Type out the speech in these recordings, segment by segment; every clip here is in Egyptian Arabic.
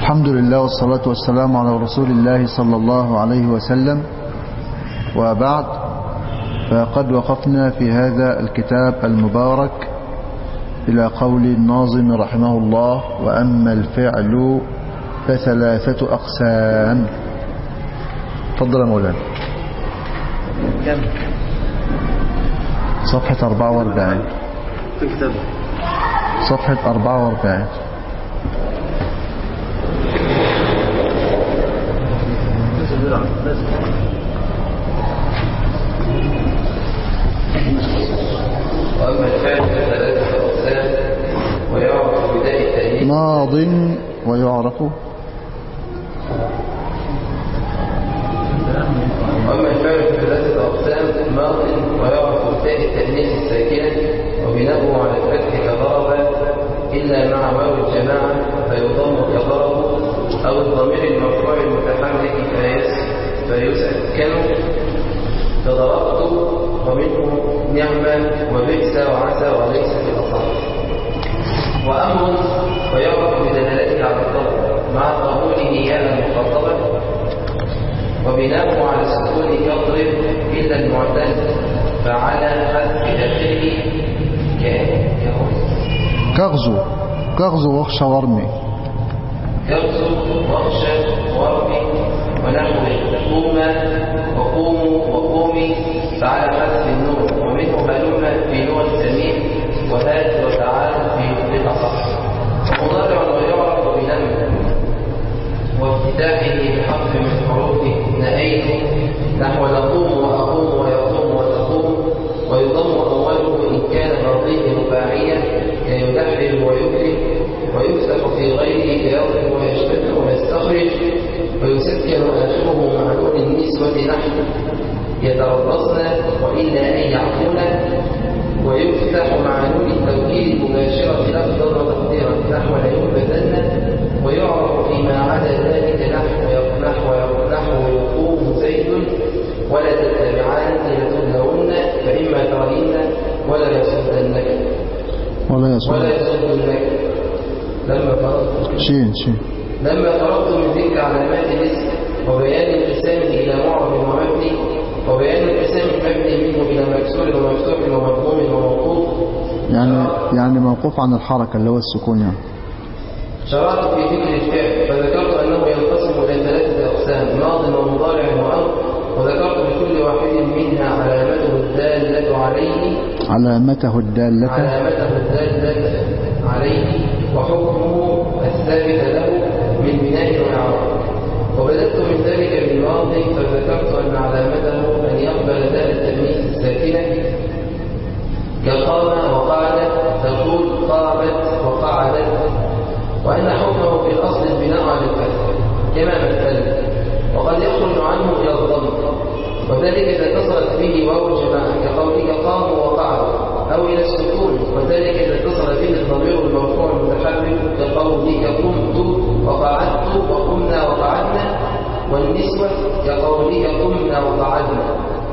الحمد لله والصلاة والسلام على رسول الله صلى الله عليه وسلم وبعد فقد وقفنا في هذا الكتاب المبارك إلى قول الناظم رحمه الله وأما الفعل فثلاثة أقسام تفضل يا مولانا كم صفحة 44 في كتاب صفحة 44 وأما الفعل فثلاثة أقسام ويعرف بداء التأنيث ماض ويعرف وأما الفعل فثلاثة أقسام ماض ويعرف بداء التأنيث الساكنة وبناؤه على الفتح كضرب إلا مع واو الجماعة فيضم كضرب أو الضمير المرفوع المتحرك فيس فيسكن فضربت ومنه نعمة وبئس وعسى وليس في الأصح وأمر ويعرف بدلالته على الطلب مع قبوله يا المخاطبة وبناؤه على السكون كضرب إلا المعتل فعلى حذف آخره كان كغزو كغزو واخشى وارمي يغزو واخشى وارمي ونحوه قوم وقوموا وقومي فعلى حذف النور ومنه هلم في نوع السميع وهات وتعالى في الأصح ومضارع ويعرف بلم وافتتاحه بحرف من حروف نهيت نحو نقوم وأقوم ويقوم وتقوم ويضم أوله إن كان ماضيه رباعيا كيدحر ويكرم ويفتح في غيره كيضرب ويشتد ويستخرج ويسكن آخره مع نون النسوة نحو يتربصن وإلا أن يعفون ويفتح مع نون التوكيد مباشرة لفظا وتقديرا نحو لينبذن ويعرف فيما عدا ذلك نحو نحو نحو يقوم زيد ولا تتبعان لتدلون فإما ترين ولا يصدنك ولا ولا يصوم يصدنك لما فرضت شين شين لما فرضت من ذكر علامات الاسم وبيان انقسامه إلى معرب ومبني وبيان انقسام المبني منه إلى مكسور ومفتوح ومضموم وموقوف يعني يعني موقوف عن الحركة اللي هو السكون يعني شرعت في ذكر الفعل فذكرت أنه ينقسم إلى ثلاثة أقسام ماض ومضارع وأمر وذكرت لكل واحد منها علامته الدالة عليه علامته الدالة علامته الدالة عليه وحكمه الثابت له من بناء وإعراب وبدأت من ذلك بالماضي فذكرت أن علامته أن يقبل دال التمييز الساكنة كقام وقعد تقول قامت وقعدت وأن حكمه في الأصل البناء على الفتح كما مثلنا وقد يخرج عنه إلى الضم وذلك إذا اتصلت به واو الجماعة كقولك قاموا وقعدوا أو إلى السكون وذلك إذا اتصل به الضمير المرفوع المتحرك كقولك قمت وقعدت وقمنا وقعدنا والنسوة كقولك قمنا وقعدنا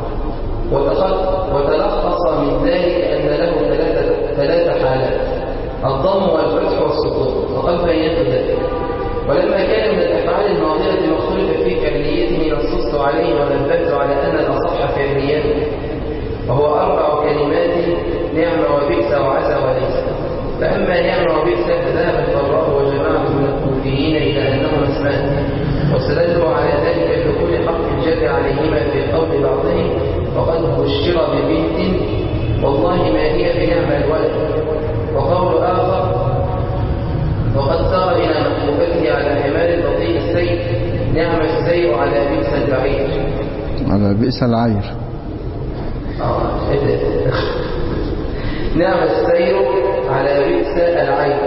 وتخ- وتلخص من ذلك أن له ثلاثة ثلاث حالات الضم والفتح والسكون وقد بينت ذلك ولما كان من الأفعال الماضية ما اختلف في فعليته نصصت عليه ونبهت على أن الأصح فعليته وهو أربع كلمات نعم وبئس وعسى وليس فأما نعم وبئس فذهب الفراء وجماعة من الكوفيين إلى أنهما اسمان واستدلوا على ذلك بدخول حرف الجر عليهما في قول بعضهم وقد بشر ببنت والله ما هي بنعم الولد وقول آخر وقد سار إلى محبوبته على حمار البطيء السير نعم السير على بئس البعير على بئس العير آه، إيه ده؟ نعم السير على بئس العين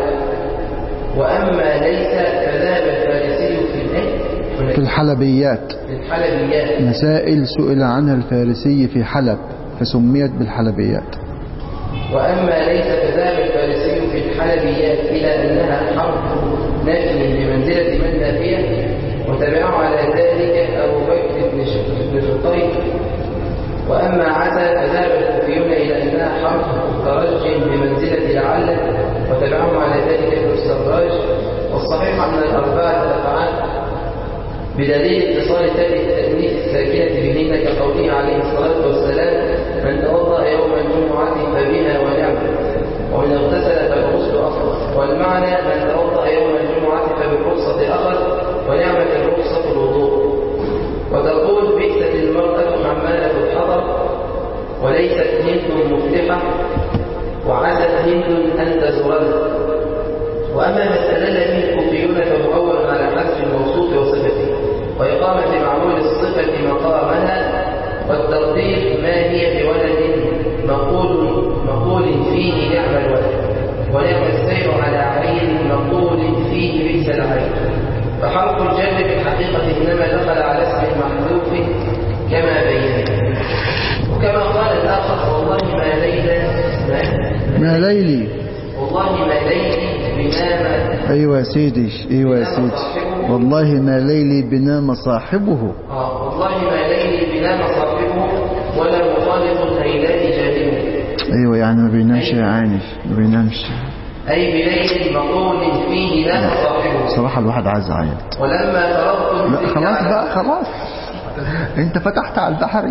وأما ليس فذهب الفارسي في الإيه؟ في الحلبيات في الحلبيات مسائل سئل عنها الفارسي في حلب فسميت بالحلبيات وأما ليس فذهب الفارسي في الحلبيات إلى أنها حرف نافي بمنزلة من نافية وتبعه على ذلك أبو بكر بن ش- بن شطيق وأما عسى فذهب الكوفيون إلى أنها حرف ترج بمنزلة لعل وتبعهم على ذلك ابن السراج والصحيح أن الأربعة الأفعال بدليل اتصال تاء التأنيث الساكنة بهن كقوله عليه الصلاة والسلام من توضأ يوم الجمعة فبها ونعمت ومن اغتسل فالغسل أفضل والمعنى من توضأ يوم الجمعة فبالرخصة أخذ ونعمة الرخصة الوضوء وتقول بئست المرأة حمالة الحطب وليست هند مفلحة وعست هند أن تزورها وأما ما استدل به الكوفيون فهو أول على حذف الموصوف وصفته وإقامة معمول الصفة مقامها والترتيب ما هي بولد مقول مقول فيه نعم الولد ونعم السير على عين مقول فيه بئس العين فحرف الجر في الحقيقة إنما دخل على اسم محذوف كما بينا وكما قال الآخر والله ما ليلى ما, ما ليلي والله ما ليلي بنام أيوة يا سيدي أيوة يا سيدي والله ما ليلي بنام صاحبه آه والله ما ليلي بنام صاحبه ولا مخالط الليلات جانبه أيوة يعني ما بينامش يا عيني ما بينامش أي بليل مقول فيه نام صاحبه صراحة الواحد عايز يعيط ولما فرغت لا خلاص بقى خلاص انت فتحت على البحري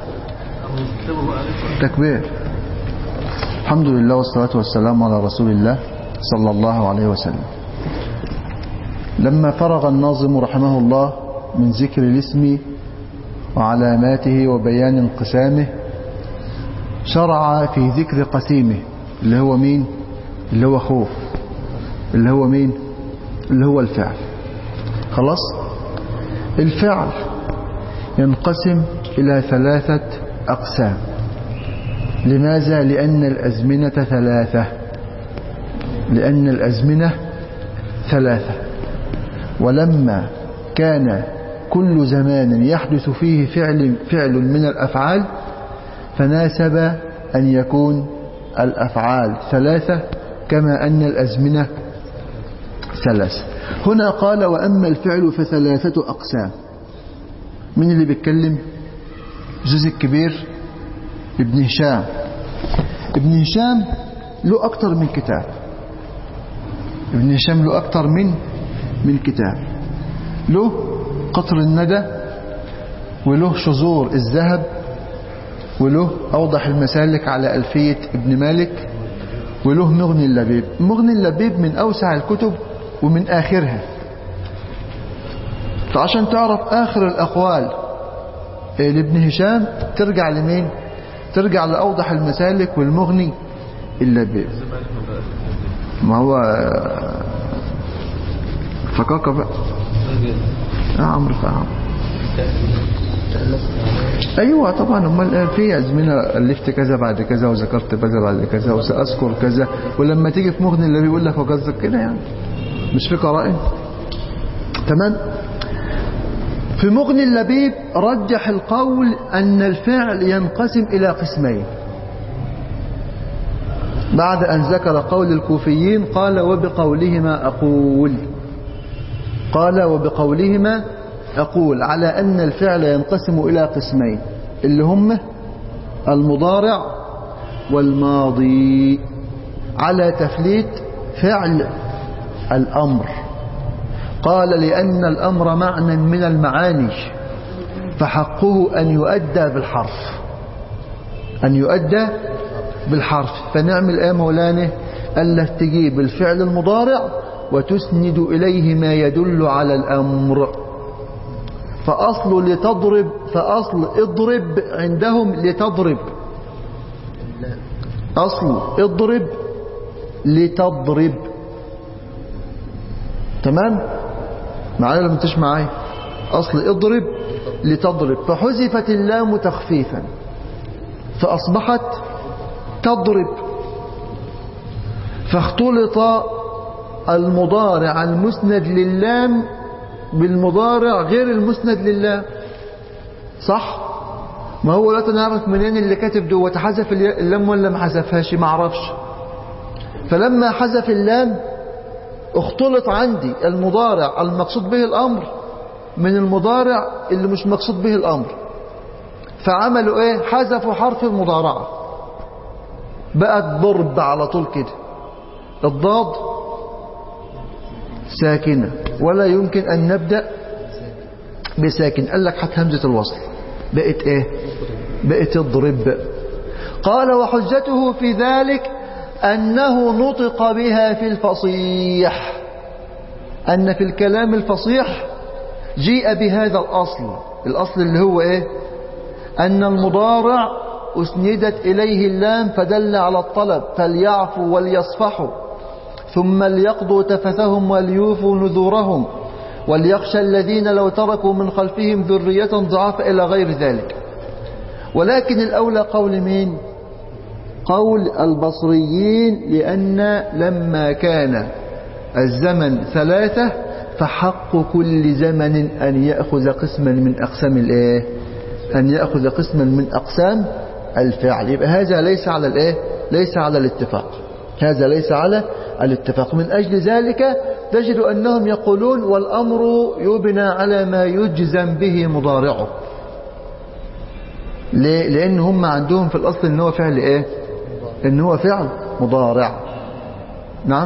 تكبير الحمد لله والصلاة والسلام على رسول الله صلى الله عليه وسلم لما فرغ الناظم رحمه الله من ذكر الاسم وعلاماته وبيان انقسامه شرع في ذكر قسيمه اللي هو مين اللي هو خوف اللي هو مين اللي هو الفعل خلاص الفعل ينقسم إلى ثلاثة أقسام لماذا لأن الأزمنة ثلاثة لأن الأزمنة ثلاثة ولما كان كل زمان يحدث فيه فعل, فعل من الأفعال فناسب أن يكون الأفعال ثلاثة كما أن الأزمنة ثلاثة هنا قال وأما الفعل فثلاثة أقسام من اللي بيتكلم جزء الكبير ابن هشام ابن هشام له أكتر من كتاب ابن هشام له أكتر من من كتاب له قطر الندى وله شذور الذهب وله أوضح المسالك على ألفية ابن مالك وله مغني اللبيب مغني اللبيب من أوسع الكتب ومن آخرها فعشان تعرف آخر الأقوال لابن هشام ترجع لمين ترجع لأوضح المسالك والمغني اللبيب ما هو فكاكة بقى يا عمرو فاهم ايوه طبعا امال في ازمنه الفت كذا بعد كذا وذكرت كذا بعد كذا وساذكر كذا ولما تيجي في مغني اللي بيقول لك وقصدك كده يعني مش في قرائن تمام في مغني اللبيب رجح القول أن الفعل ينقسم إلى قسمين بعد أن ذكر قول الكوفيين قال وبقولهما أقول قال وبقولهما أقول على أن الفعل ينقسم إلى قسمين اللي هم المضارع والماضي على تفليت فعل الأمر قال لأن الأمر معنى من المعاني فحقه أن يؤدى بالحرف أن يؤدى بالحرف فنعمل ايه مولانا قال له تجيب الفعل المضارع وتسند إليه ما يدل على الأمر فأصل لتضرب فأصل اضرب عندهم لتضرب أصل اضرب لتضرب تمام معايا ولا مش معايا أصل اضرب لتضرب فحذفت اللام تخفيفا فأصبحت تضرب فاختلط المضارع المسند للام بالمضارع غير المسند لله صح ما هو لا نعرف منين اللي كاتب ده وتحذف اللام ولا ما حذفهاش ما اعرفش فلما حذف اللام اختلط عندي المضارع المقصود به الامر من المضارع اللي مش مقصود به الامر فعملوا ايه حذفوا حرف المضارعه بقت ضرب على طول كده الضاد ساكنة ولا يمكن أن نبدأ بساكن قال لك حتى همزة الوصل بقت ايه بقت اضرب قال وحجته في ذلك أنه نطق بها في الفصيح أن في الكلام الفصيح جيء بهذا الأصل الأصل اللي هو إيه أن المضارع أسندت إليه اللام فدل على الطلب فليعفوا وليصفحوا ثم ليقضوا تفثهم وليوفوا نذورهم وليخشى الذين لو تركوا من خلفهم ذرية ضعافا إلى غير ذلك ولكن الأولى قول مين قول البصريين لأن لما كان الزمن ثلاثة فحق كل زمن أن يأخذ قسما من أقسام الإيه أن يأخذ قسما من أقسام الفعل يبقى هذا ليس على الإيه ليس على الاتفاق هذا ليس على الاتفاق من أجل ذلك تجد أنهم يقولون والأمر يبنى على ما يجزم به مضارعه ليه؟ لأن هم عندهم في الأصل أنه فعل إيه ان هو فعل مضارع نعم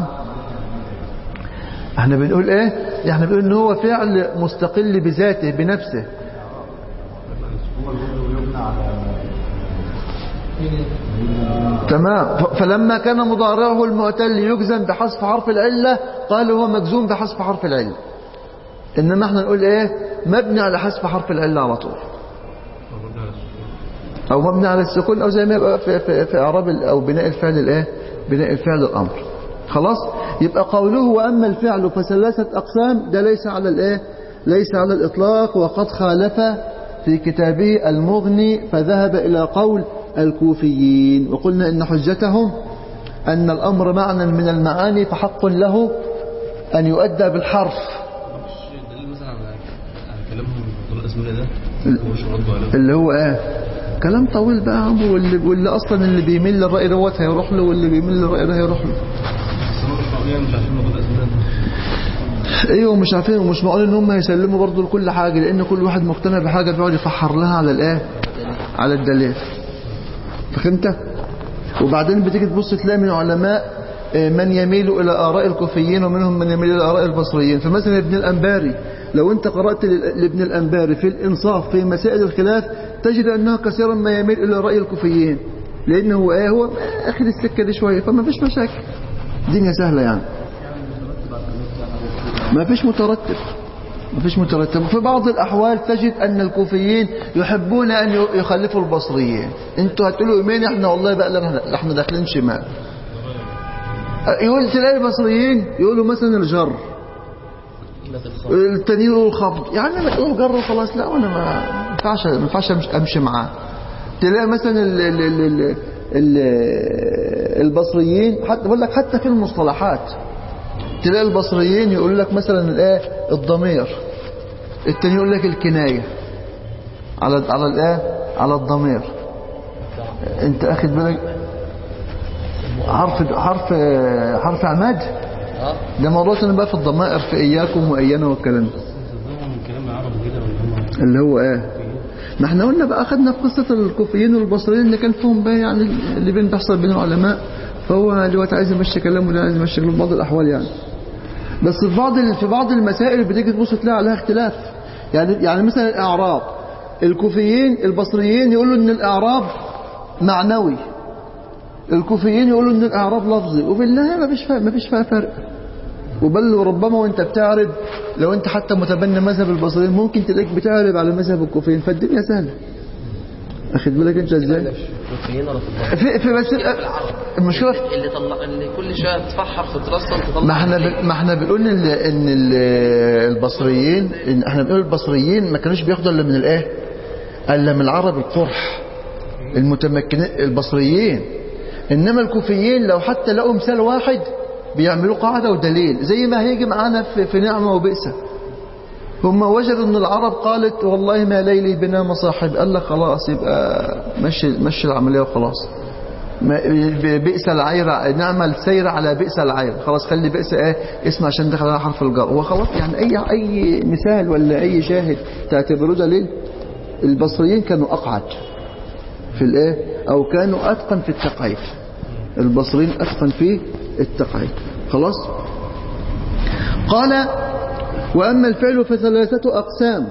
احنا بنقول ايه احنا بنقول ان هو فعل مستقل بذاته بنفسه تمام فلما كان مضارعه المعتل يجزم بحذف حرف العلة قال هو مجزوم بحذف حرف العلة انما احنا نقول ايه مبني على حذف حرف العلة على طول او مبني على السكون او زي ما يبقى في, في, في اعراب او بناء الفعل الايه بناء الفعل الامر خلاص يبقى قوله واما الفعل فثلاثه اقسام ده ليس على الايه ليس على الاطلاق وقد خالف في كتابه المغني فذهب الى قول الكوفيين وقلنا ان حجتهم ان الامر معنى من المعاني فحق له ان يؤدى بالحرف دليل مثلا على على كلامهم طول الاسماء ده مش ردوا عليه اللي هو ايه كلام طويل بقى يا عمرو واللي, واللي اصلا اللي بيميل للراي دوت هيروح له واللي بيميل للراي ده هيروح له بس هم مش معقولين مش عارفين موضوع الاسماء ده ايوه مش عارفين ومش معقول ان هم يسلموا برضه لكل حاجه لان كل واحد مقتنع بحاجه بيقعد يفحر لها على الايه على الدليل فهمت وبعدين بتيجي تبص تلاقي من علماء آه، من يميل الى اراء الكوفيين ومنهم من يميل الى اراء البصريين فمثلا ابن الانباري لو انت قرات ل- لابن الانباري في الانصاف في مسائل الخلاف تجد انه كثيرا ما يميل الى راي الكوفيين لانه هو ايه هو اخذ السكه دي شويه فما فيش مشاكل الدنيا سهله يعني ما فيش مترتب ما فيش مترتب في بعض الأحوال تجد أن الكوفيين يحبون أن يخلفوا البصريين انتوا هتقولوا يمين احنا والله بقى لا احنا داخلين شمال يقول تلاقي البصريين يقولوا مثلا الجر التانيين يقولوا الخفض يعني ما تقولوا جر وخلاص لا وانا ما ينفعش ما ينفعش أمشي- امشي معاه تلاقي مثلا ال ال ال ال ال البصريين حتى بقول لك حتى في المصطلحات تلاقي البصريين يقول لك مثلا الايه الضمير التاني يقول لك الكنايه على على الايه على الضمير انت اخد بالك حرف حرف حرف عماد ده موضوع انا بقى في الضمائر في اياكم وايانا والكلام ده صدقهم من كلام العرب كده ولا هم اللي هو ايه ما احنا قلنا بقى اخذنا في قصة الكوفيين والبصريين اللي كان فيهم بقى يعني اللي بين بيحصل بين العلماء فهو دلوقتي عايز يمشي كلامه ولا عايز يمشي كلامه في بعض الاحوال يعني بس في بعض ال- في بعض المسائل بتيجي تبص تلاقي عليها اختلاف يعني يعني مثلا الاعراب الكوفيين البصريين يقولوا ان الاعراب معنوي الكوفيين يقولوا ان الاعراب لفظي وبالله ما فيش فيها ما فيش فيها فرق وبل وربما وانت بتعرض لو انت حتى متبني مذهب البصريين ممكن تلاقيك بتعرض على مذهب الكوفيين فالدنيا سهله اخد بالك انت ازاي الكوفيين ولا في البصرة؟ في في بس المشكله في اللي طلع اللي كل شويه تفحر في دراسه تطلع ما احنا بن- ما احنا بنقول ان ال- ان ال- البصريين ان احنا بنقول البصريين ما كانوش بياخدوا الا من الايه الا من العرب القرح المتمكنين البصريين انما الكوفيين لو حتى لقوا مثال واحد بيعملوا قاعده ودليل زي ما هيجي معانا في, في نعمه وبئسه هم وجدوا ان العرب قالت والله ما ليلي بنا مصاحب قال لك خلاص يبقى مشي مشي العمليه وخلاص ما- بئس العير نعم السير على بئس العير خلاص خلي بئس ايه اسم عشان دخل على حرف الجر هو خلاص يعني اي اي مثال ولا اي شاهد تعتبروه دليل البصريين كانوا اقعد في الايه او كانوا اتقن في التقعيد البصريين اتقن في التقعيد خلاص قال وأما الفعل فثلاثة أقسام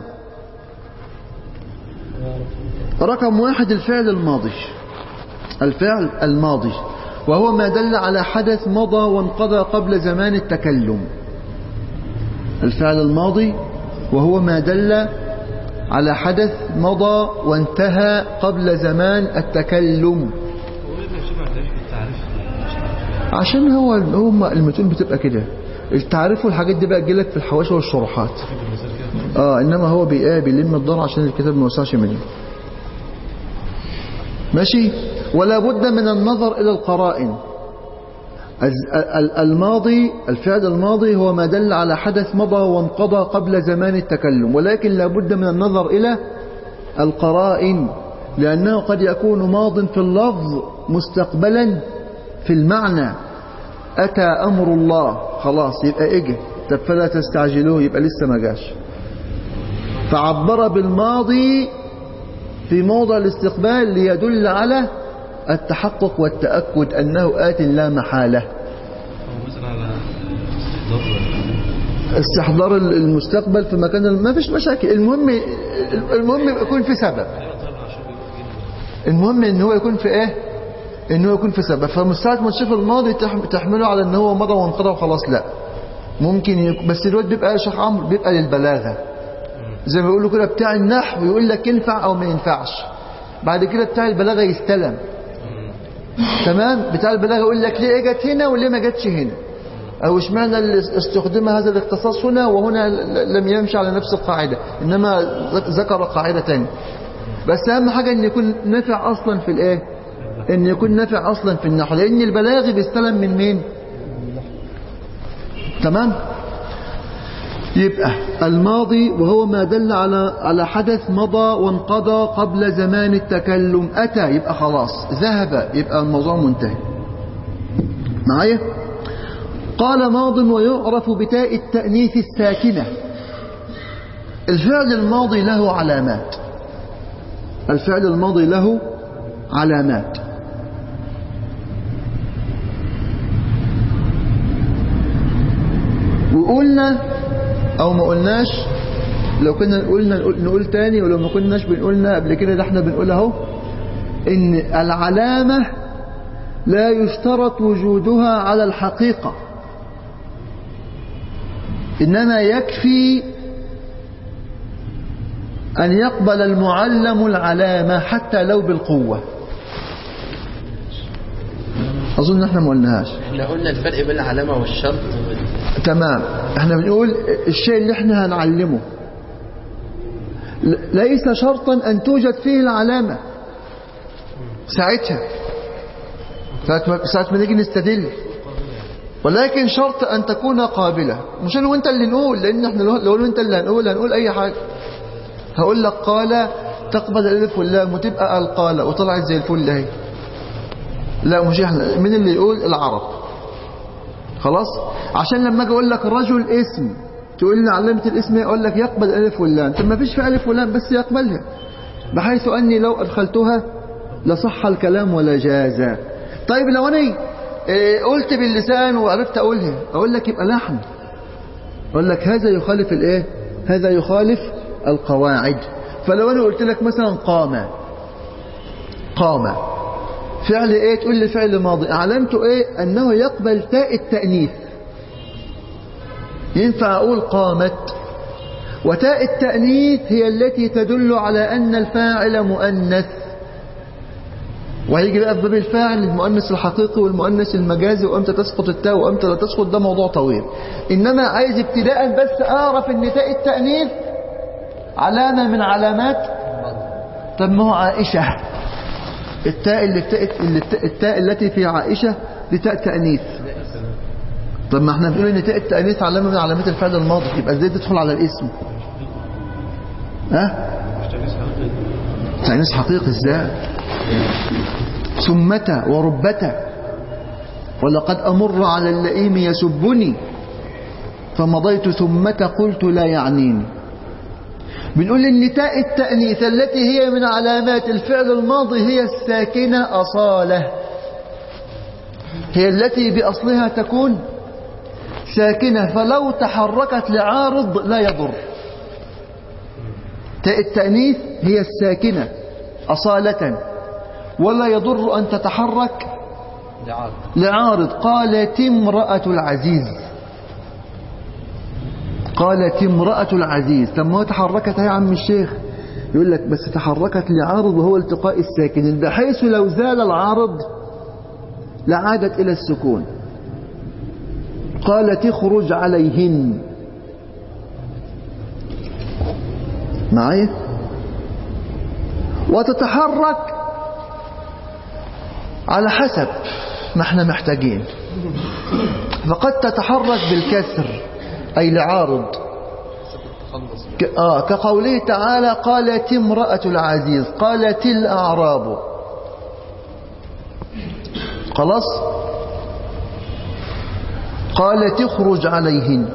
رقم واحد الفعل الماضي الفعل الماضي وهو ما دل على حدث مضى وانقضى قبل زمان التكلم الفعل الماضي وهو ما دل على حدث مضى وانتهى قبل زمان التكلم هو ليه ماشي ما عندناش في التعريف عشان هو هم المتون بتبقى كده التعريف والحاجات دي بقى تجيلك في الحواشي والشروحات المثال كده اه انما هو بيقاه بيلم الضر عشان الكتاب ما يوسعش منه ماشي ولا بد من النظر الى القرائن الز- ال- الماضي الفعل الماضي هو ما دل على حدث مضى وانقضى قبل زمان التكلم ولكن لا بد من النظر الى القرائن لانه قد يكون ماض في اللفظ مستقبلا في المعنى اتى امر الله خلاص يبقى اجى طب فلا تستعجلوه يبقى لسه ما جاش فعبر بالماضي في موضع الاستقبال ليدل على التحقق والتأكد أنه آت لا محالة هو مثلا على استحضار استحضار المستقبل في مكان ما فيش مشاكل المهم المهم يكون في سبب المهم ان هو يكون في ايه ان هو يكون في سبب فمش ساعه ما تشوف الماضي تح- تحمله على ان هو مضى وانقضى وخلاص لا ممكن يك... بس الوقت بيبقى يا شيخ عمرو بيبقى للبلاغه زي ما بيقولوا كده بتاع النحو يقول لك ينفع او ما ينفعش بعد كده بتاع البلاغه يستلم تمام بتاع البلاغه يقول لك ليه اجت هنا وليه ما جاتش هنا او اشمعنى اللي استخدم هذا الاختصاص هنا وهنا ل- لم يمشي على نفس القاعده انما ذك- ذكر قاعده ثانيه بس اهم حاجه ان يكون نافع اصلا في الايه ان يكون نافع اصلا في النحو لان البلاغي بيستلم من مين تمام يبقى الماضي وهو ما دل على على حدث مضى وانقضى قبل زمان التكلم أتى يبقى خلاص ذهب يبقى الموضوع منتهي معايا قال ماض ويعرف بتاء التأنيث الساكنة الفعل الماضي له علامات الفعل الماضي له علامات وقلنا او ما قلناش لو كنا قلنا نقول, نقول تاني ولو ما كناش بنقولنا قبل كده ده احنا بنقول اهو ان العلامة لا يشترط وجودها على الحقيقة انما يكفي ان يقبل المعلم العلامة حتى لو بالقوة اظن احنا ما قلناهاش احنا قلنا الفرق بين العلامة والشرط وال- تمام احنا بنقول الشيء اللي احنا هنعلمه ل- ليس شرطا ان توجد فيه العلامة ساعتها ساعة ما, ساعة ما نيجي نستدل ولكن شرط ان تكون قابلة مش انا وانت اللي نقول لان احنا لو لو انت اللي هنقول هنقول اي حاجة هقول لك قال تقبل الالف واللام وتبقى القال وطلعت زي الفل اهي لا مش احنا مين اللي يقول العرب خلاص عشان لما اجي اقول لك رجل اسم تقول لي علامه الاسم ايه اقول لك يقبل الف واللام طب ما فيش في الف واللام بس يقبلها بحيث اني لو ادخلتها لصح الكلام ولا جاز طيب لو انا إيه، قلت باللسان وعرفت اقولها اقول لك يبقى لحن اقول لك هذا يخالف الايه هذا يخالف القواعد فلو انا قلت لك مثلا قام قام فعل ايه تقول لي فعل ماضي علامته ايه انه يقبل تاء التأنيث ينفع اقول قامت وتاء التأنيث هي التي تدل على ان الفاعل مؤنث وهيجي بقى في باب الفاعل المؤنث الحقيقي والمؤنث المجازي وامتى تسقط التاء وامتى لا تسقط ده موضوع طويل انما عايز ابتداء بس اعرف ان تاء التأنيث علامة من علامات طب ما هو عائشة التاء اللي بتاء اللي بتاء التاء التي في عائشة دي تاء تأنيث طب ما احنا بنقول ان تاء التأنيث علامة من علامات الفعل الماضي يبقى ازاي تدخل على الاسم ها تأنيث حقيقي ازاي ثمة وربة ولقد أمر على اللئيم يسبني فمضيت ثمة قلت لا يعنيني بنقول ان تاء التأنيث التي هي من علامات الفعل الماضي هي الساكنة أصالة هي التي بأصلها تكون ساكنة فلو تحركت لعارض لا يضر تاء التأنيث هي الساكنة أصالة ولا يضر أن تتحرك لعاب لعارض قالت امرأة العزيز قالت امرأة العزيز طب ما هو تحركت يا عم الشيخ يقول لك بس تحركت لعارض وهو التقاء الساكنين بحيث لو زال العارض لعادت إلى السكون قالت اخرج عليهن معايا وتتحرك على حسب ما احنا محتاجين فقد تتحرك بالكسر أي لعارض تخلص ك- آه كقوله تعالى قالت امرأة العزيز قالت الأعراب خلاص قالت اخرج عليهن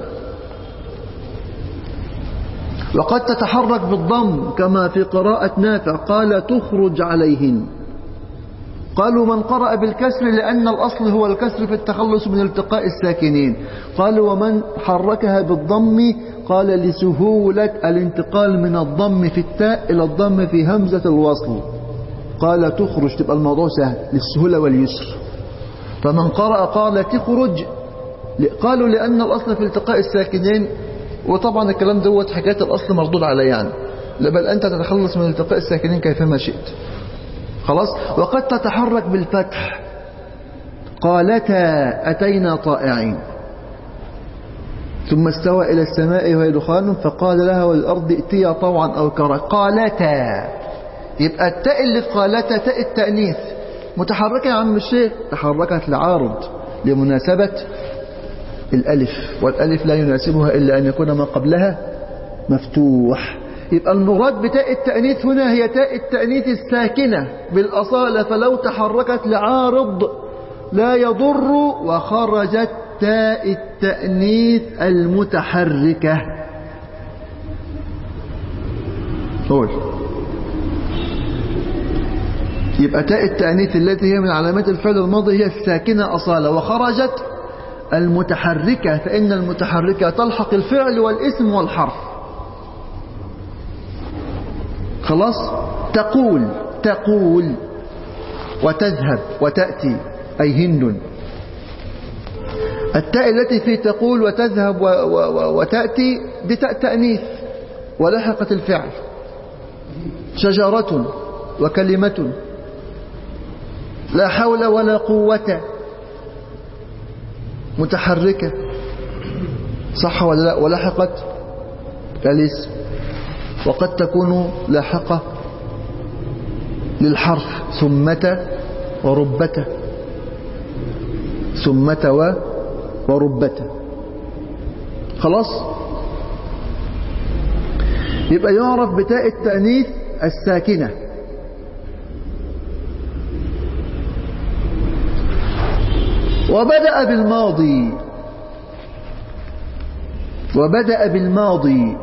وقد تتحرك بالضم كما في قراءة نافع قال تخرج عليهن قالوا من قرأ بالكسر لأن الأصل هو الكسر في التخلص من التقاء الساكنين قالوا ومن حركها بالضم قال لسهولة الانتقال من الضم في التاء إلى الضم في همزة الوصل قال تخرج تبقى الموضوع سهل للسهولة واليسر فمن قرأ قال تخرج قالوا لأن الأصل في التقاء الساكنين وطبعا الكلام دوت حكاية الأصل مردود عليه يعني لا بل أنت تتخلص من التقاء الساكنين كيفما شئت خلاص وقد تتحرك بالفتح قالتا أتينا طائعين ثم استوى إلى السماء وهي دخان فقال لها والأرض ائتيا طوعا أو كرها قالتا يبقى التاء اللي في قالتا تاء التأنيث متحركة يا عم الشيخ تحركت لعارض لمناسبة الألف والألف لا يناسبها إلا أن يكون ما قبلها مفتوح يبقى المراد بتاء التأنيث هنا هي تاء التأنيث الساكنة بالأصالة فلو تحركت لعارض لا يضر وخرجت تاء التأنيث المتحركة قول يبقى تاء التأنيث التي هي من علامات الفعل الماضي هي الساكنة أصالة وخرجت المتحركة فإن المتحركة تلحق الفعل والاسم والحرف خلاص تقول تقول وتذهب وتأتي أي هند التاء التي في تقول وتذهب و و و وتأتي دي تاء تأنيث ولحقت الفعل شجرة وكلمة لا حول ولا قوة متحركة صح ولا لا ولحقت الاسم وقد تكون لاحقة للحرف ثمة وربة ثمة و وربة خلاص يبقى يعرف بتاء التأنيث الساكنة وبدأ بالماضي وبدأ بالماضي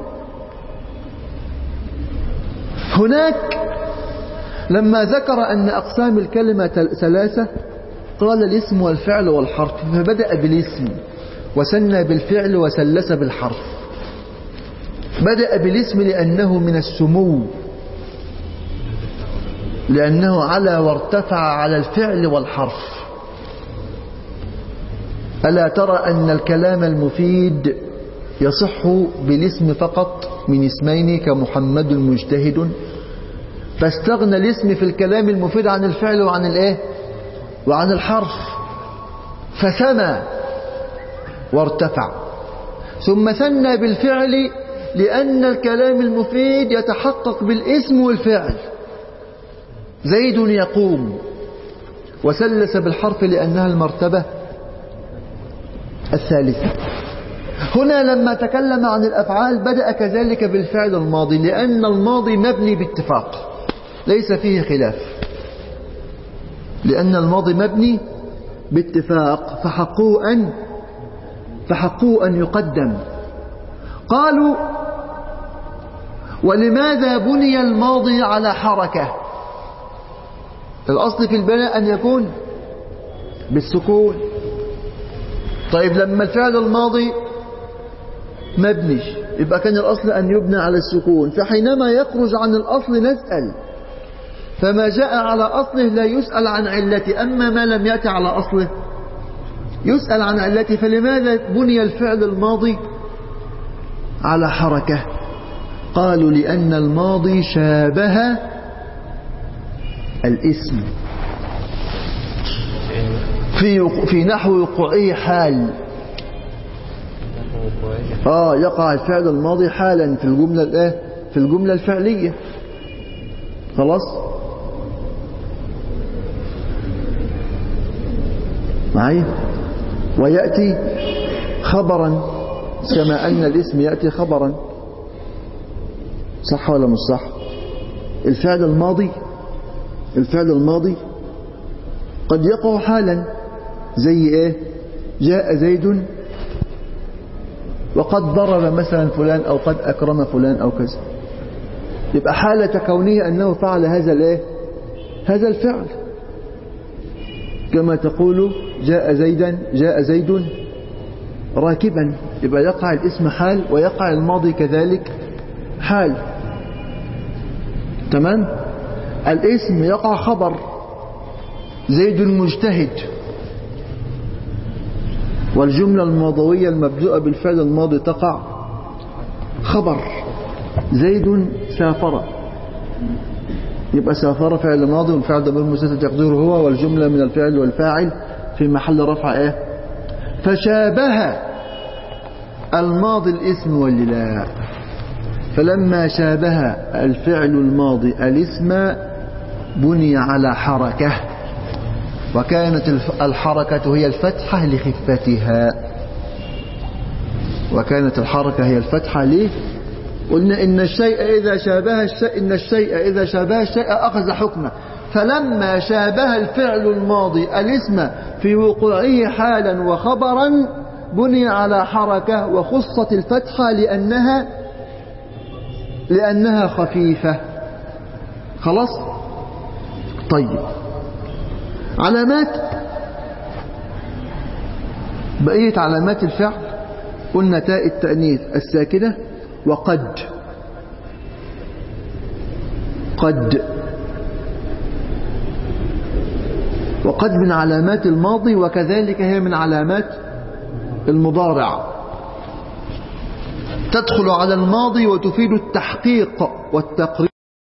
هناك لما ذكر أن أقسام الكلمة ثلاثة قال الاسم والفعل والحرف فبدأ بالاسم وسنى بالفعل وسلس بالحرف بدأ بالاسم لأنه من السمو لأنه على وارتفع على الفعل والحرف ألا ترى أن الكلام المفيد يصح بالاسم فقط من اسمين كمحمد مجتهد فاستغنى الاسم في الكلام المفيد عن الفعل وعن الايه وعن الحرف فسمى وارتفع ثم ثنى بالفعل لأن الكلام المفيد يتحقق بالاسم والفعل زيد يقوم وسلس بالحرف لأنها المرتبة الثالثة هنا لما تكلم عن الأفعال بدأ كذلك بالفعل الماضي لأن الماضي مبني باتفاق ليس فيه خلاف لأن الماضي مبني باتفاق فحقوه أن فحقوه أن يقدم قالوا ولماذا بني الماضي على حركة الأصل في البناء أن يكون بالسكون طيب لما الفعل الماضي مبني يبقى كان الأصل أن يبنى على السكون فحينما يخرج عن الأصل نسأل فما جاء على أصله لا يسأل عن علته أما ما لم يأتي على أصله يسأل عن علته فلماذا بني الفعل الماضي على حركة قالوا لأن الماضي شابه الاسم في في نحو وقوعه حال اه يقع الفعل الماضي حالا في الجملة الايه في الجملة الفعلية خلاص معي ويأتي خبرا كما أن الاسم يأتي خبرا صح ولا مش صح الفعل الماضي الفعل الماضي قد يقع حالا زي ايه جاء زيد وقد ضرب مثلا فلان او قد اكرم فلان او كذا يبقى حالة كونه انه فعل هذا الايه هذا الفعل كما تقول جاء زيدا جاء زيد راكبا يبقى يقع الاسم حال ويقع الماضي كذلك حال تمام الاسم يقع خبر زيد مجتهد والجملة الماضوية المبدوءة بالفعل الماضي تقع خبر زيد سافر يبقى سافر فعل ماضي والفعل ضمير مستتر تقديره هو والجملة من الفعل والفاعل في محل رفع ايه فشابه الماضي الاسم واللا فلما شابه الفعل الماضي الاسم بني على حركة وكانت الحركة هي الفتحة لخفتها وكانت الحركة هي الفتحة ليه قلنا إن الشيء إذا شابه الشيء إن الشيء إذا شابه الشيء أخذ حكمه فلما شابه الفعل الماضي الاسم في وقوعه حالا وخبرا بني على حركة وخصت الفتحة لأنها لأنها خفيفة خلاص طيب علامات بقية علامات الفعل قلنا تاء التأنيث الساكنة وقد قد وقد من علامات الماضي وكذلك هي من علامات المضارع تدخل على الماضي وتفيد التحقيق والتقريب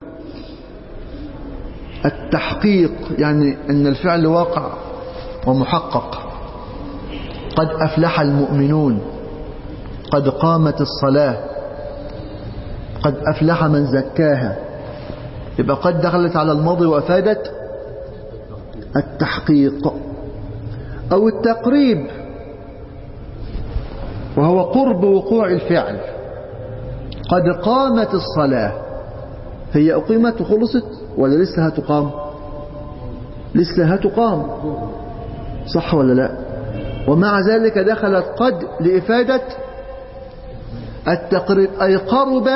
التحقيق يعني أن الفعل واقع ومحقق قد أفلح المؤمنون قد قامت الصلاة قد أفلح من زكاها يبقى قد دخلت على الماضي وأفادت التحقيق أو التقريب وهو قرب وقوع الفعل قد قامت الصلاة هي أقيمت وخلصت ولا لسه هتقام لسه هتقام صح ولا لا ومع ذلك دخلت قد لإفادة التقريب أي قرب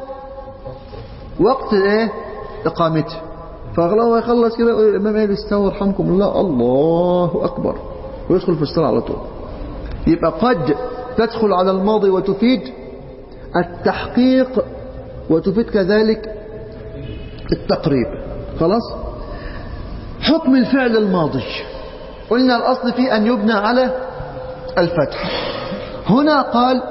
وقت الايه إقامته فهو يخلص كده يقول الإمام ايه استوى رحمكم الله الله أكبر ويدخل في الصلاة على طول يبقى قد تدخل على الماضي وتفيد التحقيق وتفيد كذلك التقريب خلاص حكم الفعل الماضي قلنا الأصل فيه أن يبنى على الفتح هنا قال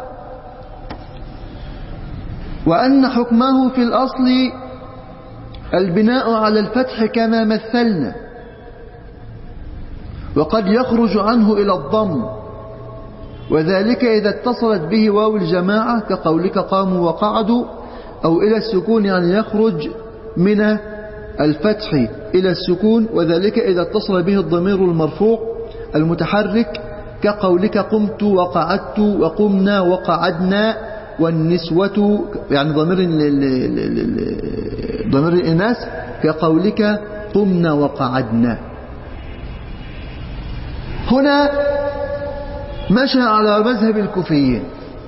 وأن حكمه في الأصل البناء على الفتح كما مثلنا وقد يخرج عنه إلى الضم وذلك إذا اتصلت به واو الجماعة كقولك قاموا وقعدوا أو إلى السكون يعني يخرج من الفتح إلى السكون وذلك إذا اتصل به الضمير المرفوع المتحرك كقولك قمت وقعدت وقمنا وقعدنا والنسوة يعني ضمير ضمير الإناث كقولك قمنا وقعدنا هنا مشى على مذهب الكوفيين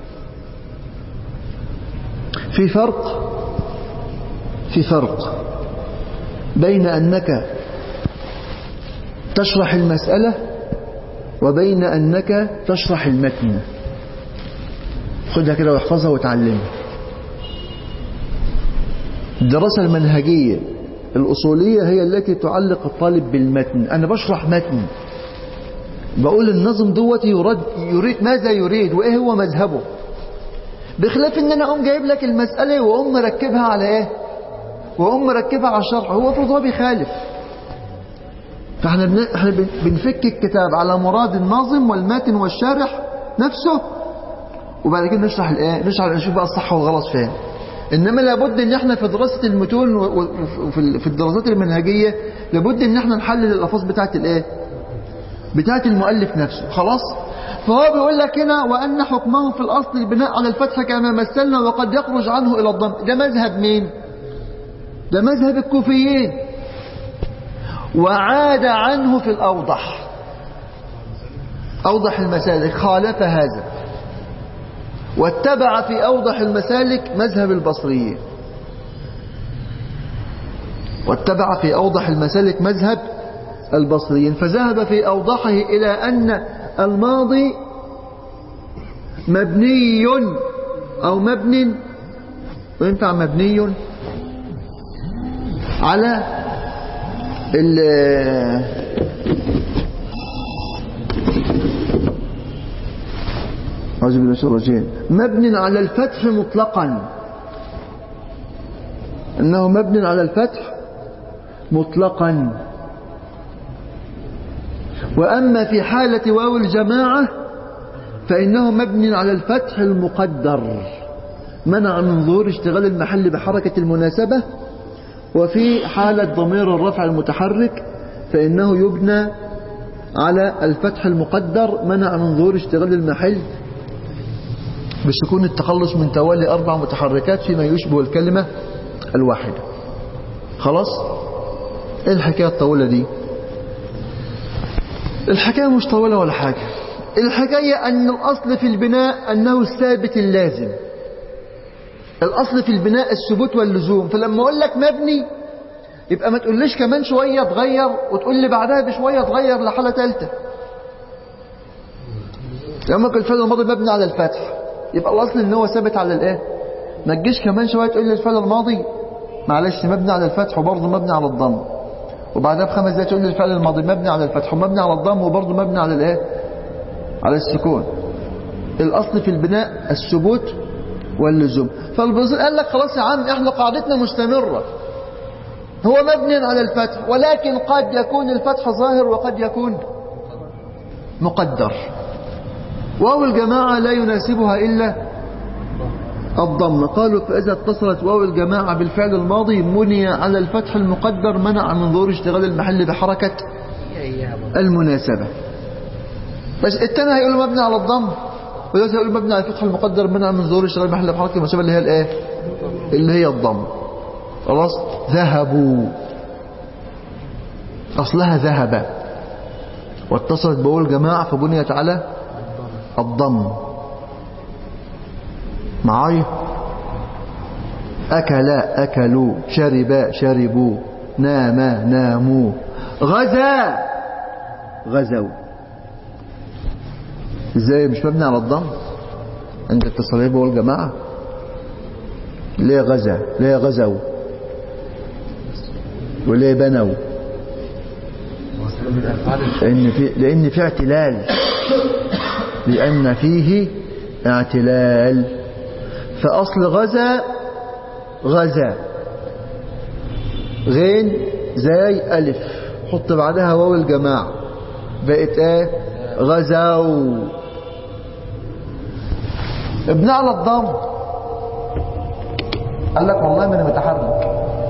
في فرق في فرق بين أنك تشرح المسألة وبين أنك تشرح المتن خدها كده واحفظها وتعلمها الدراسة المنهجية الأصولية هي التي تعلق الطالب بالمتن أنا بشرح متن بقول النظم دوت يرد يريد ماذا يريد وإيه هو مذهبه بخلاف ان انا اقوم جايب لك المسألة واقوم مركبها على ايه واقوم مركبها على الشرح هو المفروض هو بيخالف فاحنا بن... احنا بن- بنفك الكتاب على مراد الناظم والماتن والشارح نفسه وبعد كده نشرح الايه نشرح نشوف بقى الصح والغلط فين انما لابد ان احنا في دراسة المتون و- و- وفي ال- في الدراسات المنهجية لابد ان احنا نحلل الالفاظ بتاعت الايه بتاعت المؤلف نفسه خلاص فهو بيقول لك هنا وأن حكمه في الأصل البناء على الفتح كما مثلنا وقد يخرج عنه إلى الضم ده مذهب مين ده مذهب الكوفيين وعاد عنه في الأوضح أوضح المسالك خالف هذا واتبع في أوضح المسالك مذهب البصريين واتبع في أوضح المسالك مذهب البصريين فذهب في أوضحه إلى أن الماضي مبني أو مبن وينفع مبني على ال أعوذ بالله من الشيطان الرجيم مبن على الفتح مطلقا أنه مبن على الفتح مطلقا وأما في حالة واو الجماعة فإنه مبني على الفتح المقدر منع من ظهور اشتغال المحل بحركة المناسبة وفي حالة ضمير الرفع المتحرك فإنه يبنى على الفتح المقدر منع من ظهور اشتغال المحل بسكون التخلص من توالي أربع متحركات فيما يشبه الكلمة الواحدة خلاص ايه الحكاية الطويلة دي الحكاية مش طويلة ولا حاجة الحكاية أن الأصل في البناء أنه الثابت اللازم الأصل في البناء الثبوت واللزوم فلما أقول لك مبني يبقى ما تقوليش كمان شوية تغير وتقول لي بعدها بشوية تغير لحالة ثالثة لما كان الفعل الماضي مبني على الفتح يبقى الأصل إن هو ثابت على الإيه ما تجيش كمان شوية تقول لي الفعل الماضي معلش مبني على الفتح وبرضه مبني على الضم وبعدها بخمس دقايق تقول لي الفعل الماضي مبني على الفتح ومبني على الضم وبرضه مبني على الايه على السكون الاصل في البناء الثبوت واللزوم فالبصير قال لك خلاص يا عم احنا قاعدتنا مستمرة هو مبني على الفتح ولكن قد يكون الفتح ظاهر وقد يكون مقدر واو الجماعة لا يناسبها إلا الضم قالوا فإذا اتصلت واو الجماعة بالفعل الماضي مني على الفتح المقدر منع من ظهور اشتغال المحل بحركة المناسبة بس التاني هيقولوا مبني على الضم وده هيقول مبني على الفتح المقدر منع من ظهور اشتغال المحل بحركة المناسبة اللي هي الايه اللي هي الضم خلاص ذهبوا أصلها ذهب واتصلت بواو الجماعة فبنيت على الضم معايا أكل أكلوا شرب شربوا نام ناموا غزا غزوا ازاي مش مبني على الضم عند التصريب والجماعة ليه غزا ليه غزوا وليه بنوا لأن في لأن في اعتلال لأن فيه اعتلال فأصل غزا غزا غين زي ألف حط بعدها واو الجماعة بقت ايه غزاو ابن على الضم قال لك والله من متحرك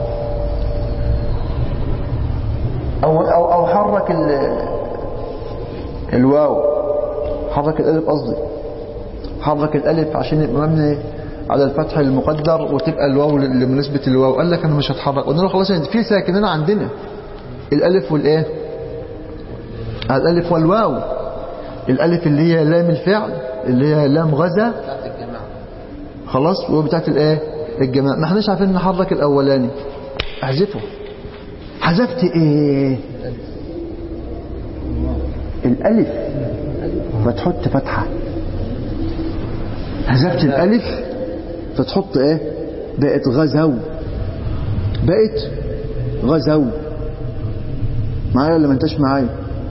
أو, أو, أو حرك ال الواو حرك الألف قصدي حرك الألف عشان يبقى مبني على الفتح المقدر وتبقى الواو لمناسبة الواو قال لك أنا مش هتحرك قلنا له خلاص في ساكنين عندنا الألف والإيه الألف والواو الألف اللي هي لام الفعل اللي هي لام غزة خلاص وبتاعت الإيه الجماعة ما احناش عارفين نحرك الأولاني احذفه حذفت إيه الألف فتحط فتحة حذفت الألف فتحط ايه بقت غزو بقت غزو معايا ولا ما انتش معايا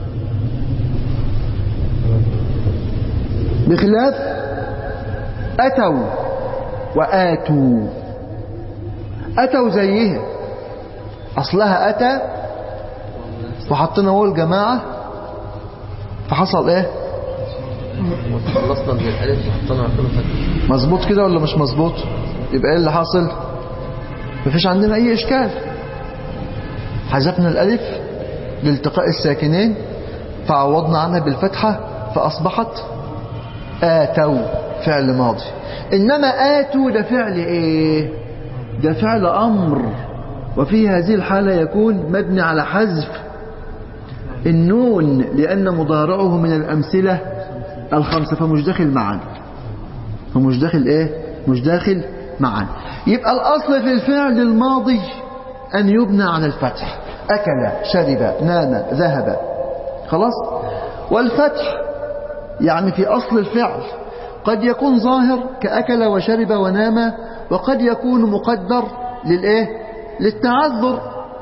بخلاف أتوا وآتوا أتوا زيها أصلها أتى وحطينا هو الجماعة فحصل ايه خلصنا من الألف وحطينا عقله فتح مظبوط كده ولا مش مظبوط يبقى ايه اللي حاصل مفيش عندنا اي اشكال حذفنا الالف لالتقاء الساكنين فعوضنا عنها بالفتحة فاصبحت اتوا فعل ماضي انما اتوا ده فعل ايه ده فعل امر وفي هذه الحالة يكون مبني على حذف النون لأن مضارعه من الأمثلة الخمسة فمش داخل معانا فمش داخل ايه مش داخل معانا يبقى الأصل في الفعل الماضي أن يبنى على الفتح أكل شرب نام ذهب خلاص والفتح يعني في أصل الفعل قد يكون ظاهر كأكل وشرب ونام وقد يكون مقدر للإيه للتعذر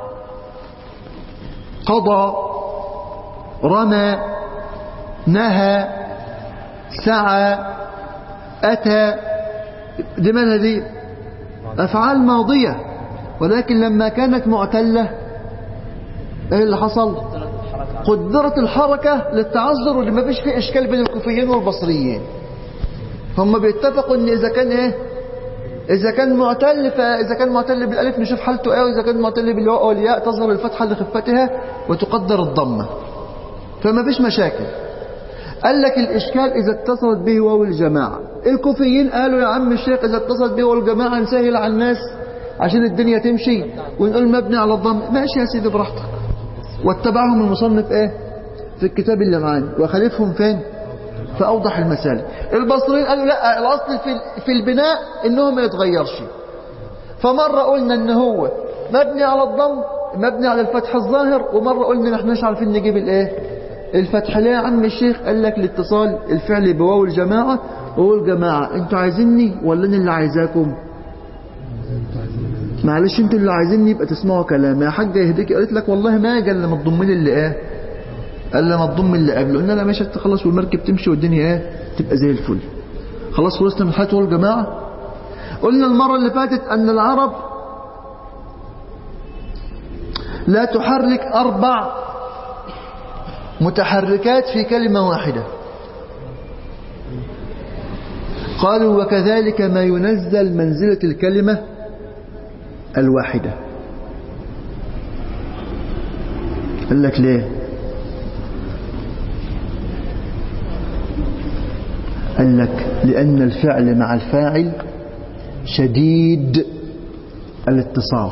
قضى رمى نهى سعى أتى دي مالها دي أفعال ماضية ولكن لما كانت معتلة ايه اللي حصل قدرت الحركة للتعذر واللي ما فيش فيه إشكال بين الكوفيين والبصريين هم بيتفقوا ان إذا كان ايه إذا كان معتل فإذا كان معتل بالألف نشوف حالته ايه وإذا كان معتل بالواو والياء تظهر الفتحة لخفتها وتقدر الضمة فما فيش مشاكل قال لك الإشكال إذا اتصلت به واو الجماعة الكوفيين قالوا يا عم الشيخ إذا اتصلت به واو الجماعة نسهل على الناس عشان الدنيا تمشي ونقول مبني على الضم ماشي يا سيدي براحتك واتبعهم المصنف ايه في الكتاب اللي معانا وخالفهم فين في أوضح المسالك البصريين قالوا لا الأصل في في البناء إنه ما يتغيرش فمرة قلنا إن هو مبني على الضم مبني على الفتح الظاهر ومرة قلنا ما احناش عارفين نجيب الايه الفتح ليه يا عم الشيخ قال لك الاتصال الفعل بواو الجماعة وهو الجماعة انتوا عايزيني ولا انا اللي عايزاكم معلش انتوا اللي عايزيني يبقى تسمعوا كلام يا حاجة يهديك قالت لك والله ما قال لما تضم لي اللي ايه قال لما تضم اللي قبله قلنا لا ماشي تخلص والمركب تمشي والدنيا ايه تبقى زي الفل خلاص خلصنا من حياة الجماعة قلنا المرة اللي فاتت ان العرب لا تحرك اربع متحركات في كلمة واحدة قالوا وكذلك ما ينزل منزلة الكلمة الواحدة قال لك ليه قال لك لأن الفعل مع الفاعل شديد الاتصال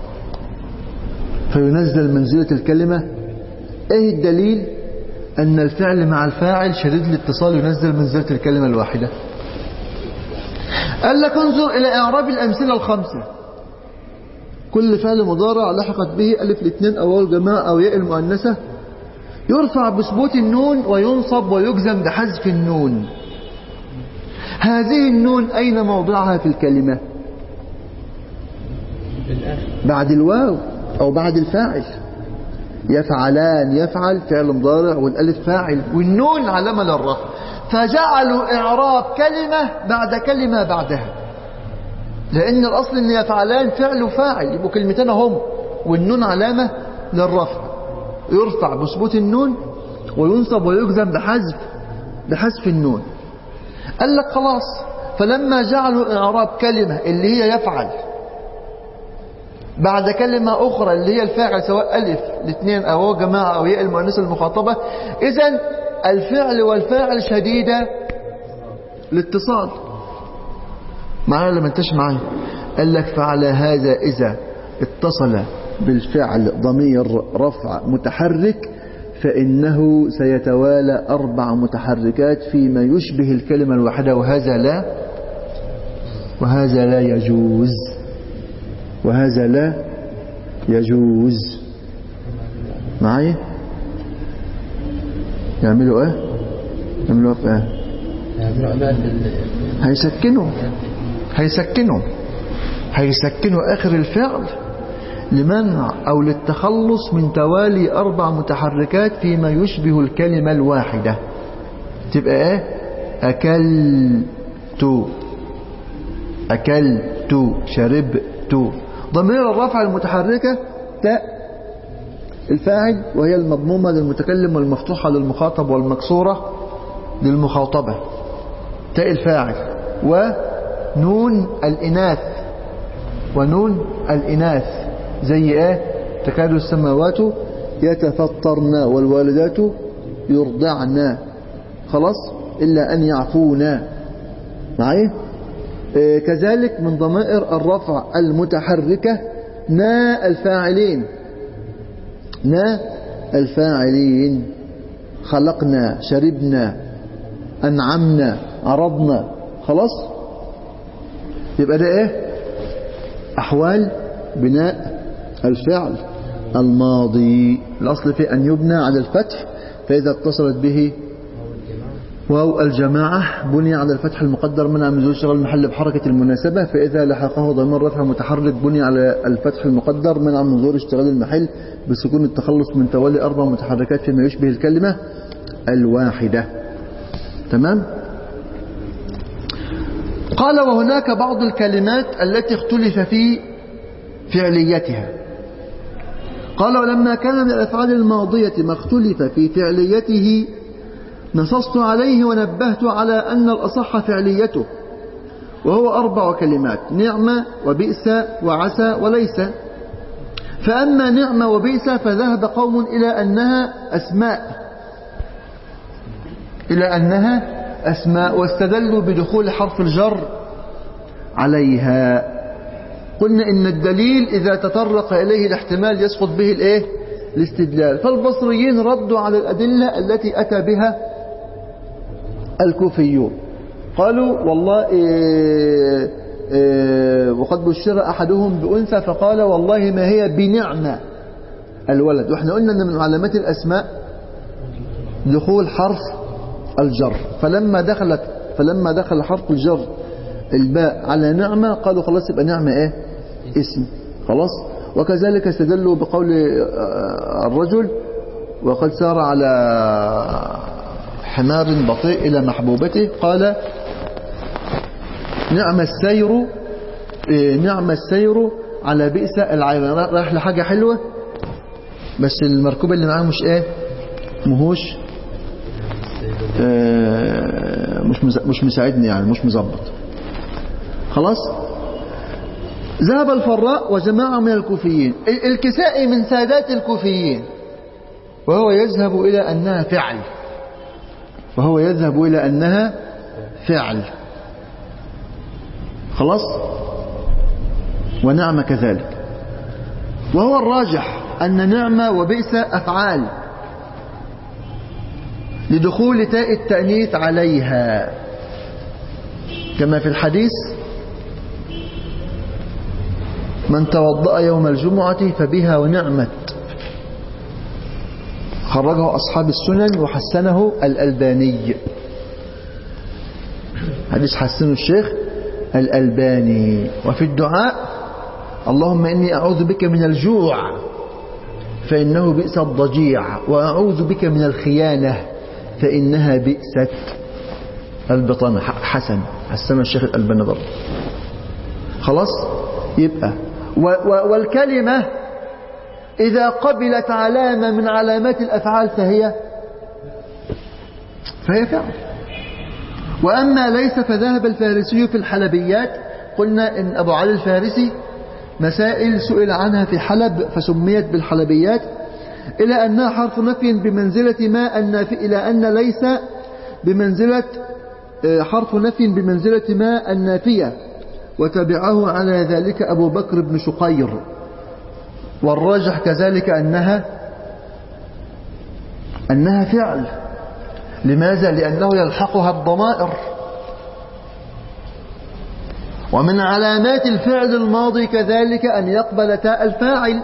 فينزل منزلة الكلمة ايه الدليل ان الفعل مع الفاعل شديد الاتصال ينزل منزلة الكلمة الواحدة قال لك انظر الى اعراب الامثلة الخمسة كل فعل مضارع لحقت به الف الاثنين او الجماعة او ياء المؤنثة يرفع بثبوت النون وينصب ويجزم بحذف النون هذه النون اين موضعها في الكلمة بعد الواو او بعد الفاعل يفعلان يفعل فعل مضارع والالف فاعل والنون علامه للرفع فجعلوا اعراب كلمه بعد كلمه بعدها لان الاصل ان يفعلان فعل وفاعل يبقوا كلمتين هم والنون علامه للرفع يرفع بثبوت النون وينصب ويجزم بحذف بحذف النون قال لك خلاص فلما جعلوا اعراب كلمه اللي هي يفعل بعد كلمة أخرى اللي هي الفاعل سواء ألف الاثنين أو هو جماعة أو ياء المؤنث المخاطبة إذا الفعل والفاعل شديدة الاتصال معايا ولا ما انتش معايا قال لك فعلى هذا إذا اتصل بالفعل ضمير رفع متحرك فإنه سيتوالى أربع متحركات فيما يشبه الكلمة الواحدة وهذا لا وهذا لا يجوز وهذا لا يجوز معي يعملوا ايه يعملوها في ايه يعملوا بقى في ال- هيسكنوا هيسكنوا هيسكنوا آخر الفعل لمنع أو للتخلص من توالي أربع متحركات فيما يشبه الكلمة الواحدة تبقى إيه أكلت أكلت شربت ضمير الرفع المتحركة تاء الفاعل وهي المضمومة للمتكلم والمفتوحة للمخاطب والمكسورة للمخاطبة تاء الفاعل ونون الإناث ونون الإناث زي ايه تكاد السماوات يتفطرن والوالدات يرضعن خلاص إلا أن يعفونا معي إيه كذلك من ضمائر الرفع المتحركة نا الفاعلين نا الفاعلين خلقنا شربنا أنعمنا عرضنا خلاص يبقى ده ايه أحوال بناء الفعل الماضي الأصل في أن يبنى على الفتح فإذا اتصلت به واو الجماعة بني على الفتح المقدر منع من زوج شغل المحل بحركة المناسبة فإذا لحقه ضمير رفع متحرك بني على الفتح المقدر منع من ظهور اشتغال المحل بسكون التخلص من توالي أربع متحركات فيما يشبه الكلمة الواحدة تمام قال وهناك بعض الكلمات التي اختلف في فعليتها قال ولما كان من الأفعال الماضية ما اختلف في فعليته نصصت عليه ونبهت على أن الأصح فعليته وهو أربع كلمات نعمة وبئس وعسى وليس فأما نعمة وبئس فذهب قوم إلى أنها أسماء إلى أنها أسماء واستدلوا بدخول حرف الجر عليها قلنا إن الدليل إذا تطرق إليه الاحتمال يسقط به الإيه؟ الاستدلال فالبصريين ردوا على الأدلة التي أتى بها الكوفيون قالوا والله إيه إيه وقد بشر أحدهم بأنثى فقال والله ما هي بنعمة الولد وإحنا قلنا أن من علامات الأسماء دخول حرف الجر فلما دخلت فلما دخل حرف الجر الباء على نعمة قالوا خلاص يبقى نعمة ايه اسم خلاص وكذلك استدلوا بقول الرجل وقد سار على حمار بطيء إلى محبوبته قال نعم السير إيه نعم السير على بئس العيب رايح لحاجة حلوة بس المركوب اللي معاه مش ايه مهوش آه مش مش مساعدني يعني مش مظبط خلاص ذهب الفراء وجماعة من الكوفيين الكسائي من سادات الكوفيين وهو يذهب إلى أنها فعل وهو يذهب إلى أنها فعل خلاص ونعم كذلك وهو الراجح أن نعمة وبئس أفعال لدخول تاء التأنيث عليها كما في الحديث من توضأ يوم الجمعة فبها ونعمت خرجه أصحاب السنن وحسنه الألباني حديث حسنه الشيخ الألباني وفي الدعاء اللهم إني أعوذ بك من الجوع فإنه بئس الضجيع وأعوذ بك من الخيانة فإنها بئست البطانة حسن حسن الشيخ الألباني برضه خلاص يبقى والكلمة إذا قبلت علامة من علامات الأفعال فهي فهي فعل وأما ليس فذهب الفارسي في الحلبيات قلنا إن أبو علي الفارسي مسائل سئل عنها في حلب فسميت بالحلبيات إلى أنها حرف نفي بمنزلة ما النافي إلى أن ليس بمنزلة حرف نفي بمنزلة ما النافية وتبعه على ذلك أبو بكر بن شقير والراجح كذلك أنها أنها فعل لماذا؟ لأنه يلحقها الضمائر ومن علامات الفعل الماضي كذلك أن يقبل تاء الفاعل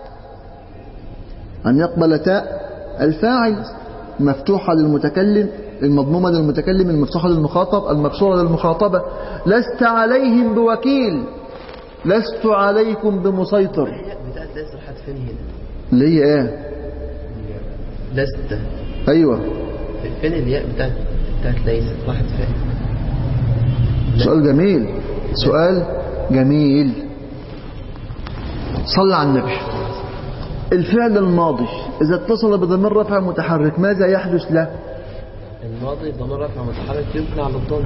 أن يقبل تاء الفاعل مفتوحة للمتكلم المضمومة للمتكلم المفتوحة للمخاطب المكسورة للمخاطبة لست عليهم بوكيل لست عليكم بمسيطر الياء بتاعت ليس راحت فين هنا اللي هي ايه لست ايوه فين الياء بتاعت بتاعت ليس راحت فين سؤال جميل سؤال جميل صلى على النبي الفعل الماضي إذا اتصل بضمير رفع متحرك ماذا يحدث له الماضي ضمير رفع متحرك يبنى على الضم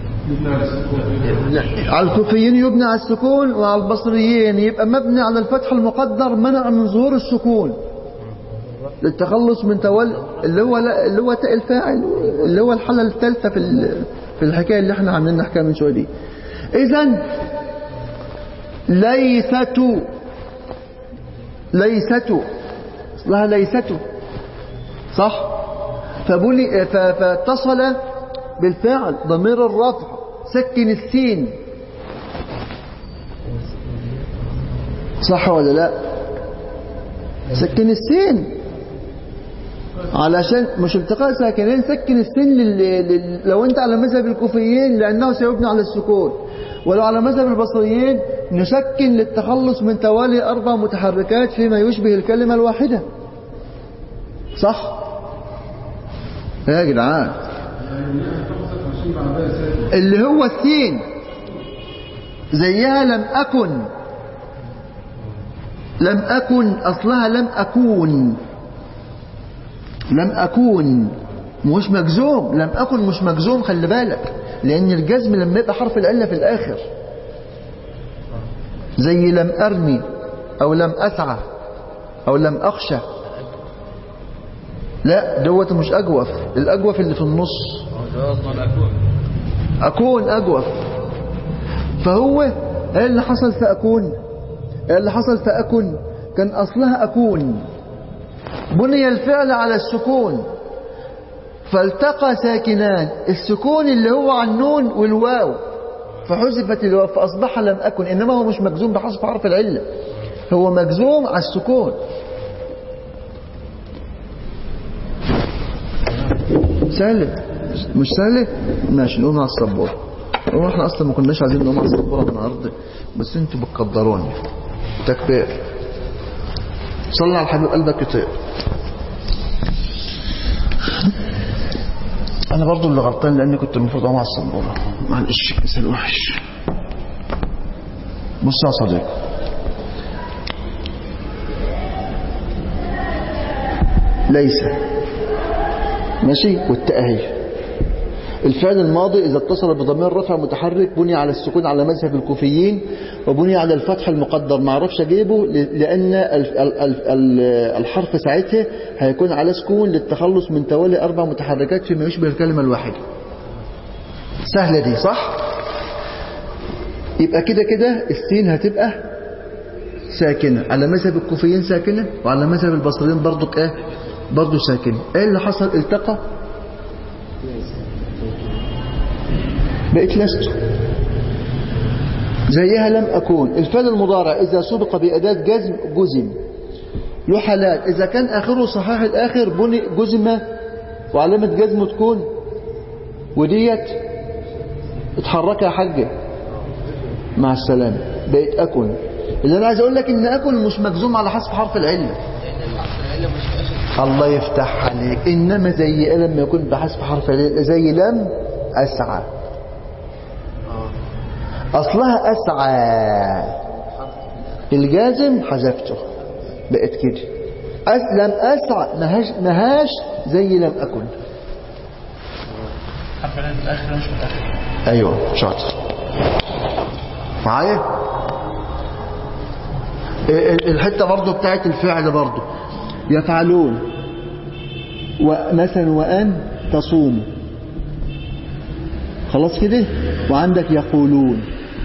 يبنى على الكوفيين يبنى على السكون وعلى البصريين يبقى مبني على الفتح المقدر منع من ظهور السكون للتخلص من تول اللي هو لا اللي هو تاء الفاعل اللي هو الحالة الثالثة في ال- في الحكاية اللي احنا عاملين نحكيها من شوية دي إذا ليست ليست اصلها ليست صح فبني ف- فاتصل بالفعل ضمير الرفع سكن السين صح ولا لا سكن السين علشان مش التقاء ساكنين سكن السين لل... لل... لو انت على مذهب الكوفيين لانه سيبنى على السكون ولو على مذهب البصريين نسكن للتخلص من توالي اربع متحركات فيما يشبه الكلمه الواحده صح يا جدعان اللي هو السين زيها لم أكن لم أكن أصلها لم أكون لم أكون مش مجزوم لم أكن مش مجزوم خلي بالك لأن الجزم لما يبقى حرف العلة في الآخر زي لم أرمي أو لم أسعى أو لم أخشى لا دوت مش أجوف الأجوف اللي في النص أكون أجوف فهو ايه اللي حصل في أكون ايه اللي حصل في أكن كان أصلها أكون بني الفعل على السكون فالتقى ساكنان السكون اللي هو على النون والواو فحذفت الواو فأصبح لم أكن إنما هو مش مجزوم بحذف حرف العلة هو مجزوم على السكون سهلة مش سهلة ماشي نقوم على السبورة هو احنا اصلا ما كناش عايزين نقوم على السبورة النهارده بس انتوا بتقدروني تكبير صلى على الحبيب قلبك يطير انا برضو اللي غلطان لاني كنت المفروض اقوم على السبورة معلش كسل وحش بص يا صديقي ليس ماشي والتأهي الفعل الماضي إذا اتصل بضمير رفع متحرك بني على السكون على مذهب الكوفيين وبني على الفتح المقدر ما اعرفش اجيبه ل- لأن ال- ال- ال- ال- الحرف ساعتها هيكون على سكون للتخلص من توالي أربع متحركات فيما يشبه الكلمة الواحدة سهلة دي صح؟ يبقى كده كده السين هتبقى ساكنة على مذهب الكوفيين ساكنة وعلى مذهب البصريين برضو ايه برضو ساكنة ايه اللي حصل التقى بقيت لست زيها لم أكون الفعل المضارع إذا سبق بأداة جزم جزم له حالات إذا كان آخره صحيح الآخر بني جزم وعلامة جزمه تكون وديت اتحركها حاجة مع السلامة بقيت أكن اللي أنا عايز أقول لك إن أكن مش مجزوم على حسب حرف العلة الله يفتح عليك إنما زي إيه لما يكون بحسب حرف العلة زي لم أسعى أصلها أسعى الجازم حذفته بقت كده أسلم أسعى مهاش, مهاش زي لم أكن حرف العين في الاخر مش متاخر أيوة شاطر معايا ال- الحتة برضو بتاعت الفعل برضو يفعلون ومثلا وأن تصوم خلاص كده وعندك يقولون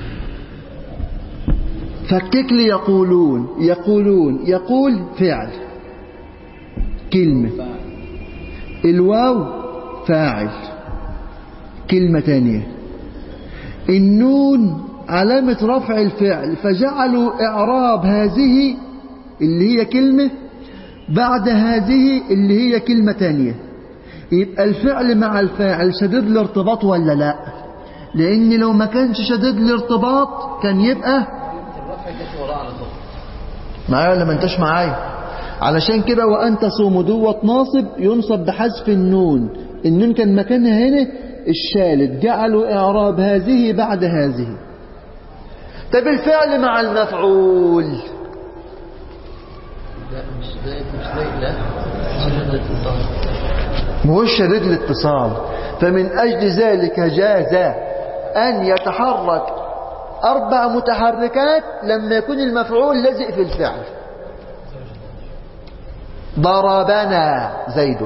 فكك لي يقولون يقولون يقول فعل كلمة الواو فاعل كلمة تانية النون علامة رفع الفعل فجعلوا إعراب هذه اللي هي كلمة بعد هذه اللي هي كلمة تانية يبقى الفعل مع الفاعل شديد الارتباط ولا لا لان لو ما كانش شديد الارتباط كان يبقى الرفع جت وراه على طول معايا ولا ما انتش معايا علشان كده وان تصوموا دوت ناصب ينصب بحذف النون النون كان مكانها هنا الشالد جعلوا اعراب هذه بعد هذه طب الفعل مع المفعول لا مش زي مش زي لا شدد الاتصال مش شديد الاتصال فمن أجل ذلك جاز أن يتحرك أربع متحركات لما يكون المفعول لازق في الفعل ضربنا زيد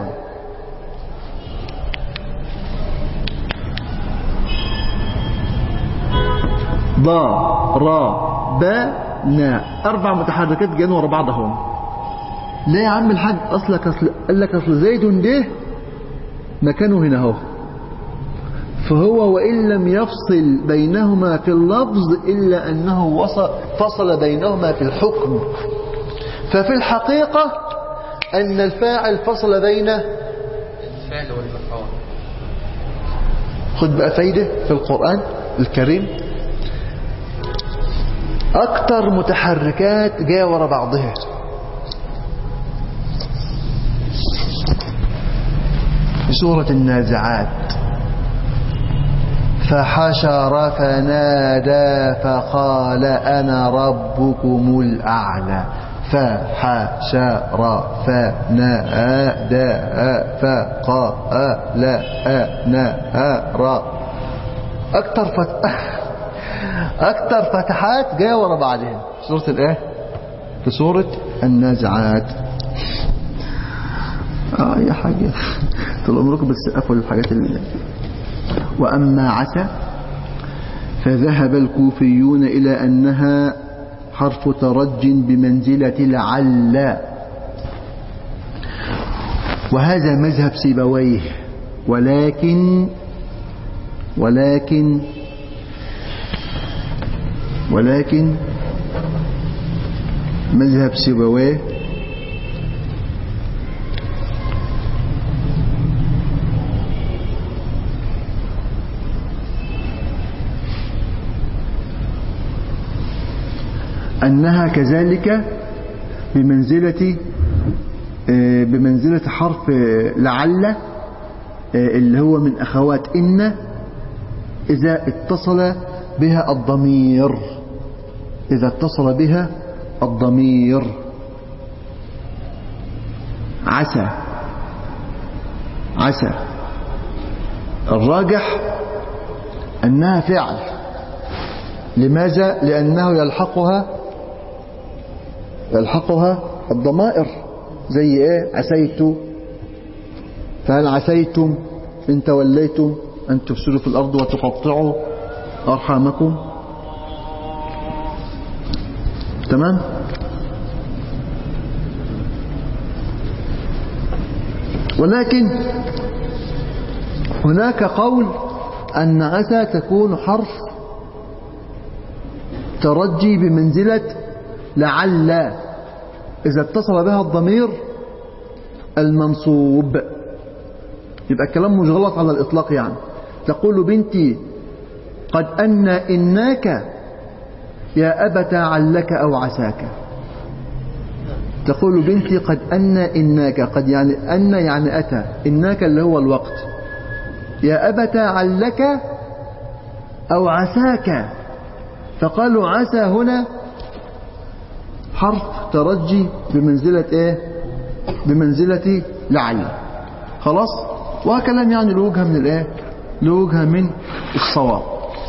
ضربنا أربع متحركات جايين ورا بعض اهم ليه يا عم الحاج أصلك أصل قال لك أصل زيد ده مكانه هنا اهو فهو وإن لم يفصل بينهما في اللفظ إلا أنه وصل فصل بينهما في الحكم ففي الحقيقة أن الفاعل فصل بين الفعل والمفعول خد بقى فايدة في القرآن الكريم أكتر متحركات جاية ورا بعضها في سورة النازعات فحشر فنادى فقال أنا ربكم الأعلى فحشر فنادى فقال أنا ر أكتر فت... أكتر فتحات جاية ورا بعضها في سورة الإيه؟ في سورة النازعات اه يا حاجة طول عمركم بتسقفوا للحاجات اللي وأما عسى فذهب الكوفيون إلى أنها حرف ترج بمنزلة لعل وهذا مذهب سيبويه ولكن ولكن ولكن مذهب سيبويه أنها كذلك بمنزلة آه، بمنزلة حرف آه، لعل آه، اللي هو من أخوات إن إذا اتصل بها الضمير إذا اتصل بها الضمير عسى عسى الراجح أنها فعل لماذا؟ لأنه يلحقها يلحقها الضمائر زي ايه عسيت فهل عسيتم إن توليتم أن تفسدوا في الأرض وتقطعوا أرحامكم تمام ولكن هناك قول أن عسى تكون حرف ترجي بمنزلة لعل إذا اتصل بها الضمير المنصوب يبقى الكلام مش غلط على الإطلاق يعني تقول بنتي قد أن إناك يا أبت علك أو عساك تقول بنتي قد أن إناك قد يعني أن يعني أتى إناك اللي هو الوقت يا أبت علك أو عساك فقالوا عسى هنا حرف ترجي بمنزلة ايه بمنزلة لعل خلاص وكلام يعني له وجهه من الايه له وجهه من الصواب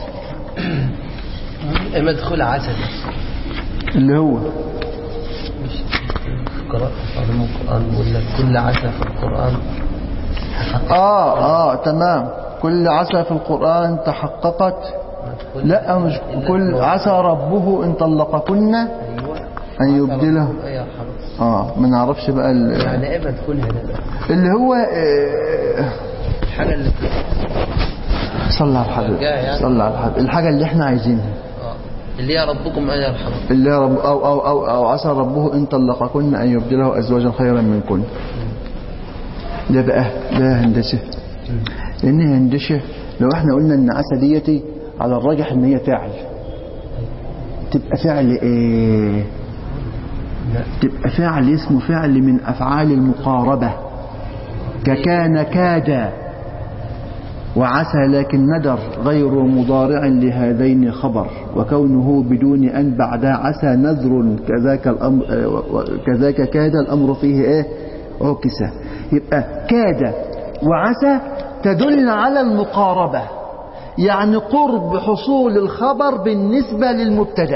مدخول عسل اللي هو مش قراءة علم القرآن ولا كل عسى في القرآن اه اه تمام كل عسى في القرآن تحققت مدخول لا مش إلا كل هو. عسى ربه ان طلقكن أيوة ان يبدله أي يرحمه اه ما نعرفش بقى ال- يعني ايه مدخول هنا بقى اللي هو آه، الحاجة اللي صلى على الحبيب رجاء يعني. صلى على الحبيب الحاجة اللي احنا عايزينها آه. اللي هي ربكم أن يرحمه اللي رب أو, أو, أو, أو عسى ربه إن طلقكن أن يبدله أزواجا خيرا منكن ده بقى ده هندسة لأن هندسة لو احنا قلنا ان عسى ديتي على الراجح ان هي فعل تبقى فعل ايه تبقى فعل اسمه فعل من افعال المقاربة ككان كاد وعسى لكن ندر غير مضارع لهذين خبر وكونه بدون أن بعد عسى نذر كذاك الأمر كذاك كاد الأمر فيه إيه عكسة يبقى كاد وعسى تدل على المقاربة يعني قرب حصول الخبر بالنسبة للمبتدأ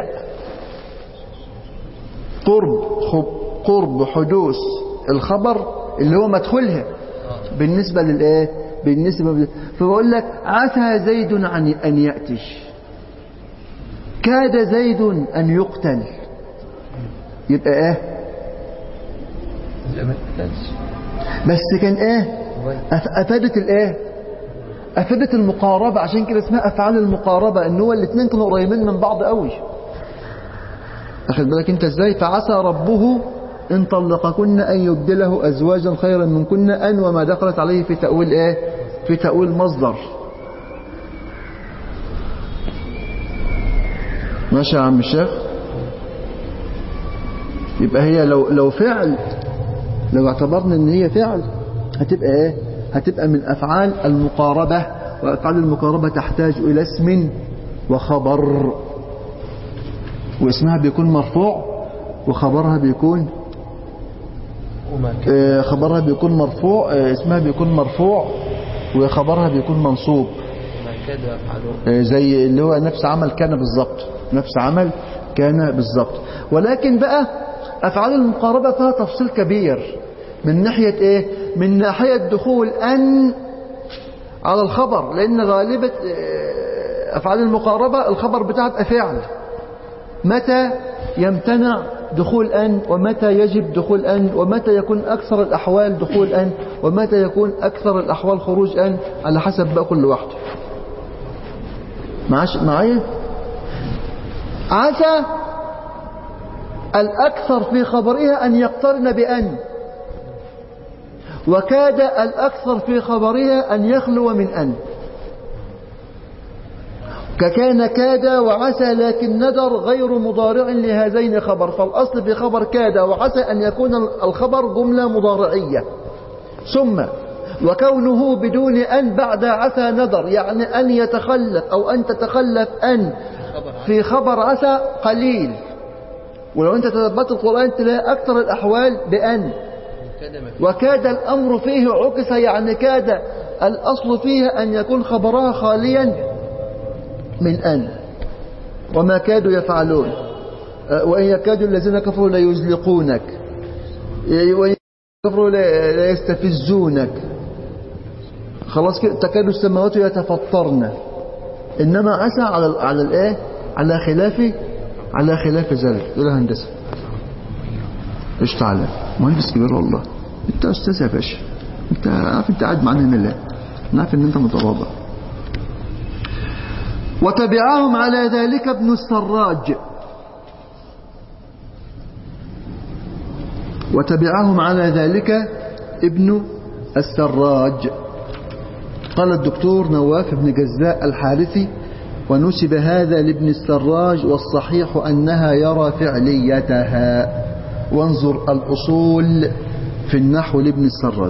قرب قرب حدوث الخبر اللي هو مدخلها بالنسبة للإيه بالنسبة فبقول لك عسى زيد عن أن يأتش كاد زيد أن يقتل يبقى إيه بس كان إيه أفادت الإيه أفادت المقاربة عشان كده اسمها أفعال المقاربة إن هو الاثنين كانوا قريبين من بعض قوي أخذ بالك أنت إزاي فعسى ربه إن طلقكن أن يبدله أزواجا خيرا منكن أن وما دخلت عليه في تأويل إيه في تأويل مصدر ماشي يا عم الشيخ يبقى هي لو لو فعل لو اعتبرنا ان هي فعل هتبقى ايه هتبقى من افعال المقاربة وافعال المقاربة تحتاج الى اسم وخبر واسمها بيكون مرفوع وخبرها بيكون آه خبرها بيكون مرفوع آه اسمها بيكون مرفوع وخبرها بيكون منصوب آه زي اللي هو نفس عمل كان بالظبط نفس عمل كان بالظبط ولكن بقى افعال المقاربة فيها تفصيل كبير من ناحية ايه من ناحية دخول ان على الخبر لان غالبة افعال المقاربة الخبر بتاعها فعل متى يمتنع دخول أن ومتى يجب دخول أن ومتى يكون أكثر الأحوال دخول أن ومتى يكون أكثر الأحوال خروج أن على حسب بقى كل واحد معاش معايا عسى الأكثر في خبرها أن يقترن بأن وكاد الأكثر في خبرها أن يخلو من أن ككان كاد وعسى لكن ندر غير مضارع لهذين خبر فالأصل في خبر كاد وعسى أن يكون الخبر جملة مضارعية ثم وكونه بدون أن بعد عسى ندر يعني أن يتخلف أو أن تتخلف أن في خبر عسى قليل ولو أنت تدبت القرآن تلاقي أكثر الأحوال بأن وكاد الأمر فيه عكس يعني كاد الأصل فيها أن يكون خبرها خاليا من أن وما كادوا يفعلون وإن يكاد الذين كفروا ليزلقونك وإن كفروا لا يستفزونك خلاص كده تكاد السماوات يتفطرن إنما عسى على على الإيه على خلاف على خلاف ذلك دول هندسة ايش تعالى مهندس كبير والله انت استاذ يا باشا انت عارف انت قاعد معانا هنا ليه انا عارف ان انت متواضع وتبعهم على ذلك ابن السراج وتبعهم على ذلك ابن السراج قال الدكتور نواف بن جزاء الحارثي ونسب هذا لابن السراج والصحيح أنها يرى فعليتها وانظر الأصول في النحو لابن السراج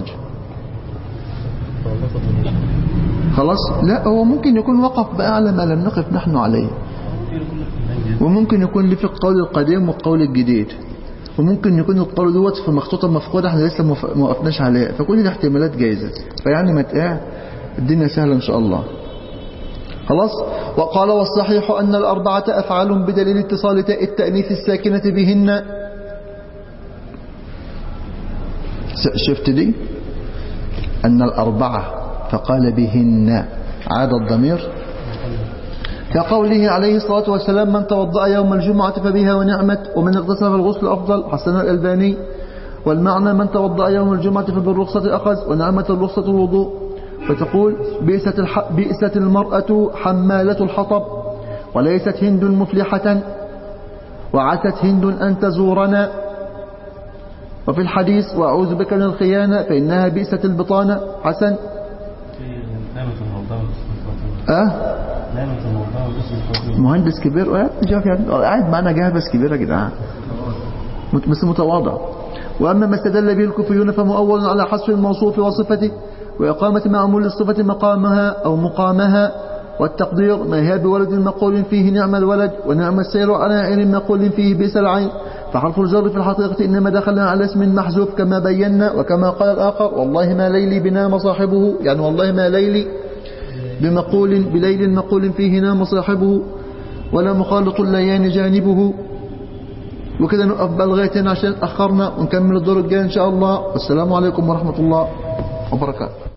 خلاص لا هو ممكن يكون وقف بقى على ما لم نقف نحن عليه وممكن يكون لي في القول القديم والقول الجديد وممكن يكون القول دوت في مخطوطة مفقودة احنا لسه ما وقفناش عليها فكل الاحتمالات جايزة فيعني ما تقع الدنيا سهلة ان شاء الله خلاص وقال والصحيح أن الأربعة أفعال بدليل اتصال تاء التأنيث الساكنة بهن شفت دي أن الأربعة فقال بهن عاد الضمير كقوله عليه الصلاة والسلام من توضأ يوم الجمعة فبها ونعمت ومن اغتسل الغسل أفضل حسن الألباني والمعنى من توضأ يوم الجمعة فبالرخصة أخذ ونعمت الرخصة الوضوء فتقول بئست, الح... بئست المرأة حمالة الحطب وليست هند مفلحة وعست هند أن تزورنا وفي الحديث وأعوذ بك من الخيانة فإنها بئسة البطانة حسن نعمة الموضوع باسم الفاطمة أه نعمة الموضوع باسم الفاطمة مهندس كبير أه شوف يعني قاعد معنا جهبس كبيرة يا جدعان مت- بس متواضع وأما ما استدل به الكوفيون فمؤول على حصف الموصوف وصفته وإقامة معمول الصفة مقامها أو مقامها والتقدير ما هي بولد مقول فيه نعم الولد ونعم السير على عين مقول فيه بئس العين فحرف الجر في الحقيقة إنما دخل على اسم محذوف كما بينا وكما قال الآخر والله ما ليلي بنام صاحبه يعني والله ما ليلي بمقول بليل مقول فيه نام صاحبه ولا مخالط الليان جانبه وكده نقف بقى لغايه هنا عشان اتاخرنا ونكمل الدور الجاي ان شاء الله والسلام عليكم ورحمه الله وبركاته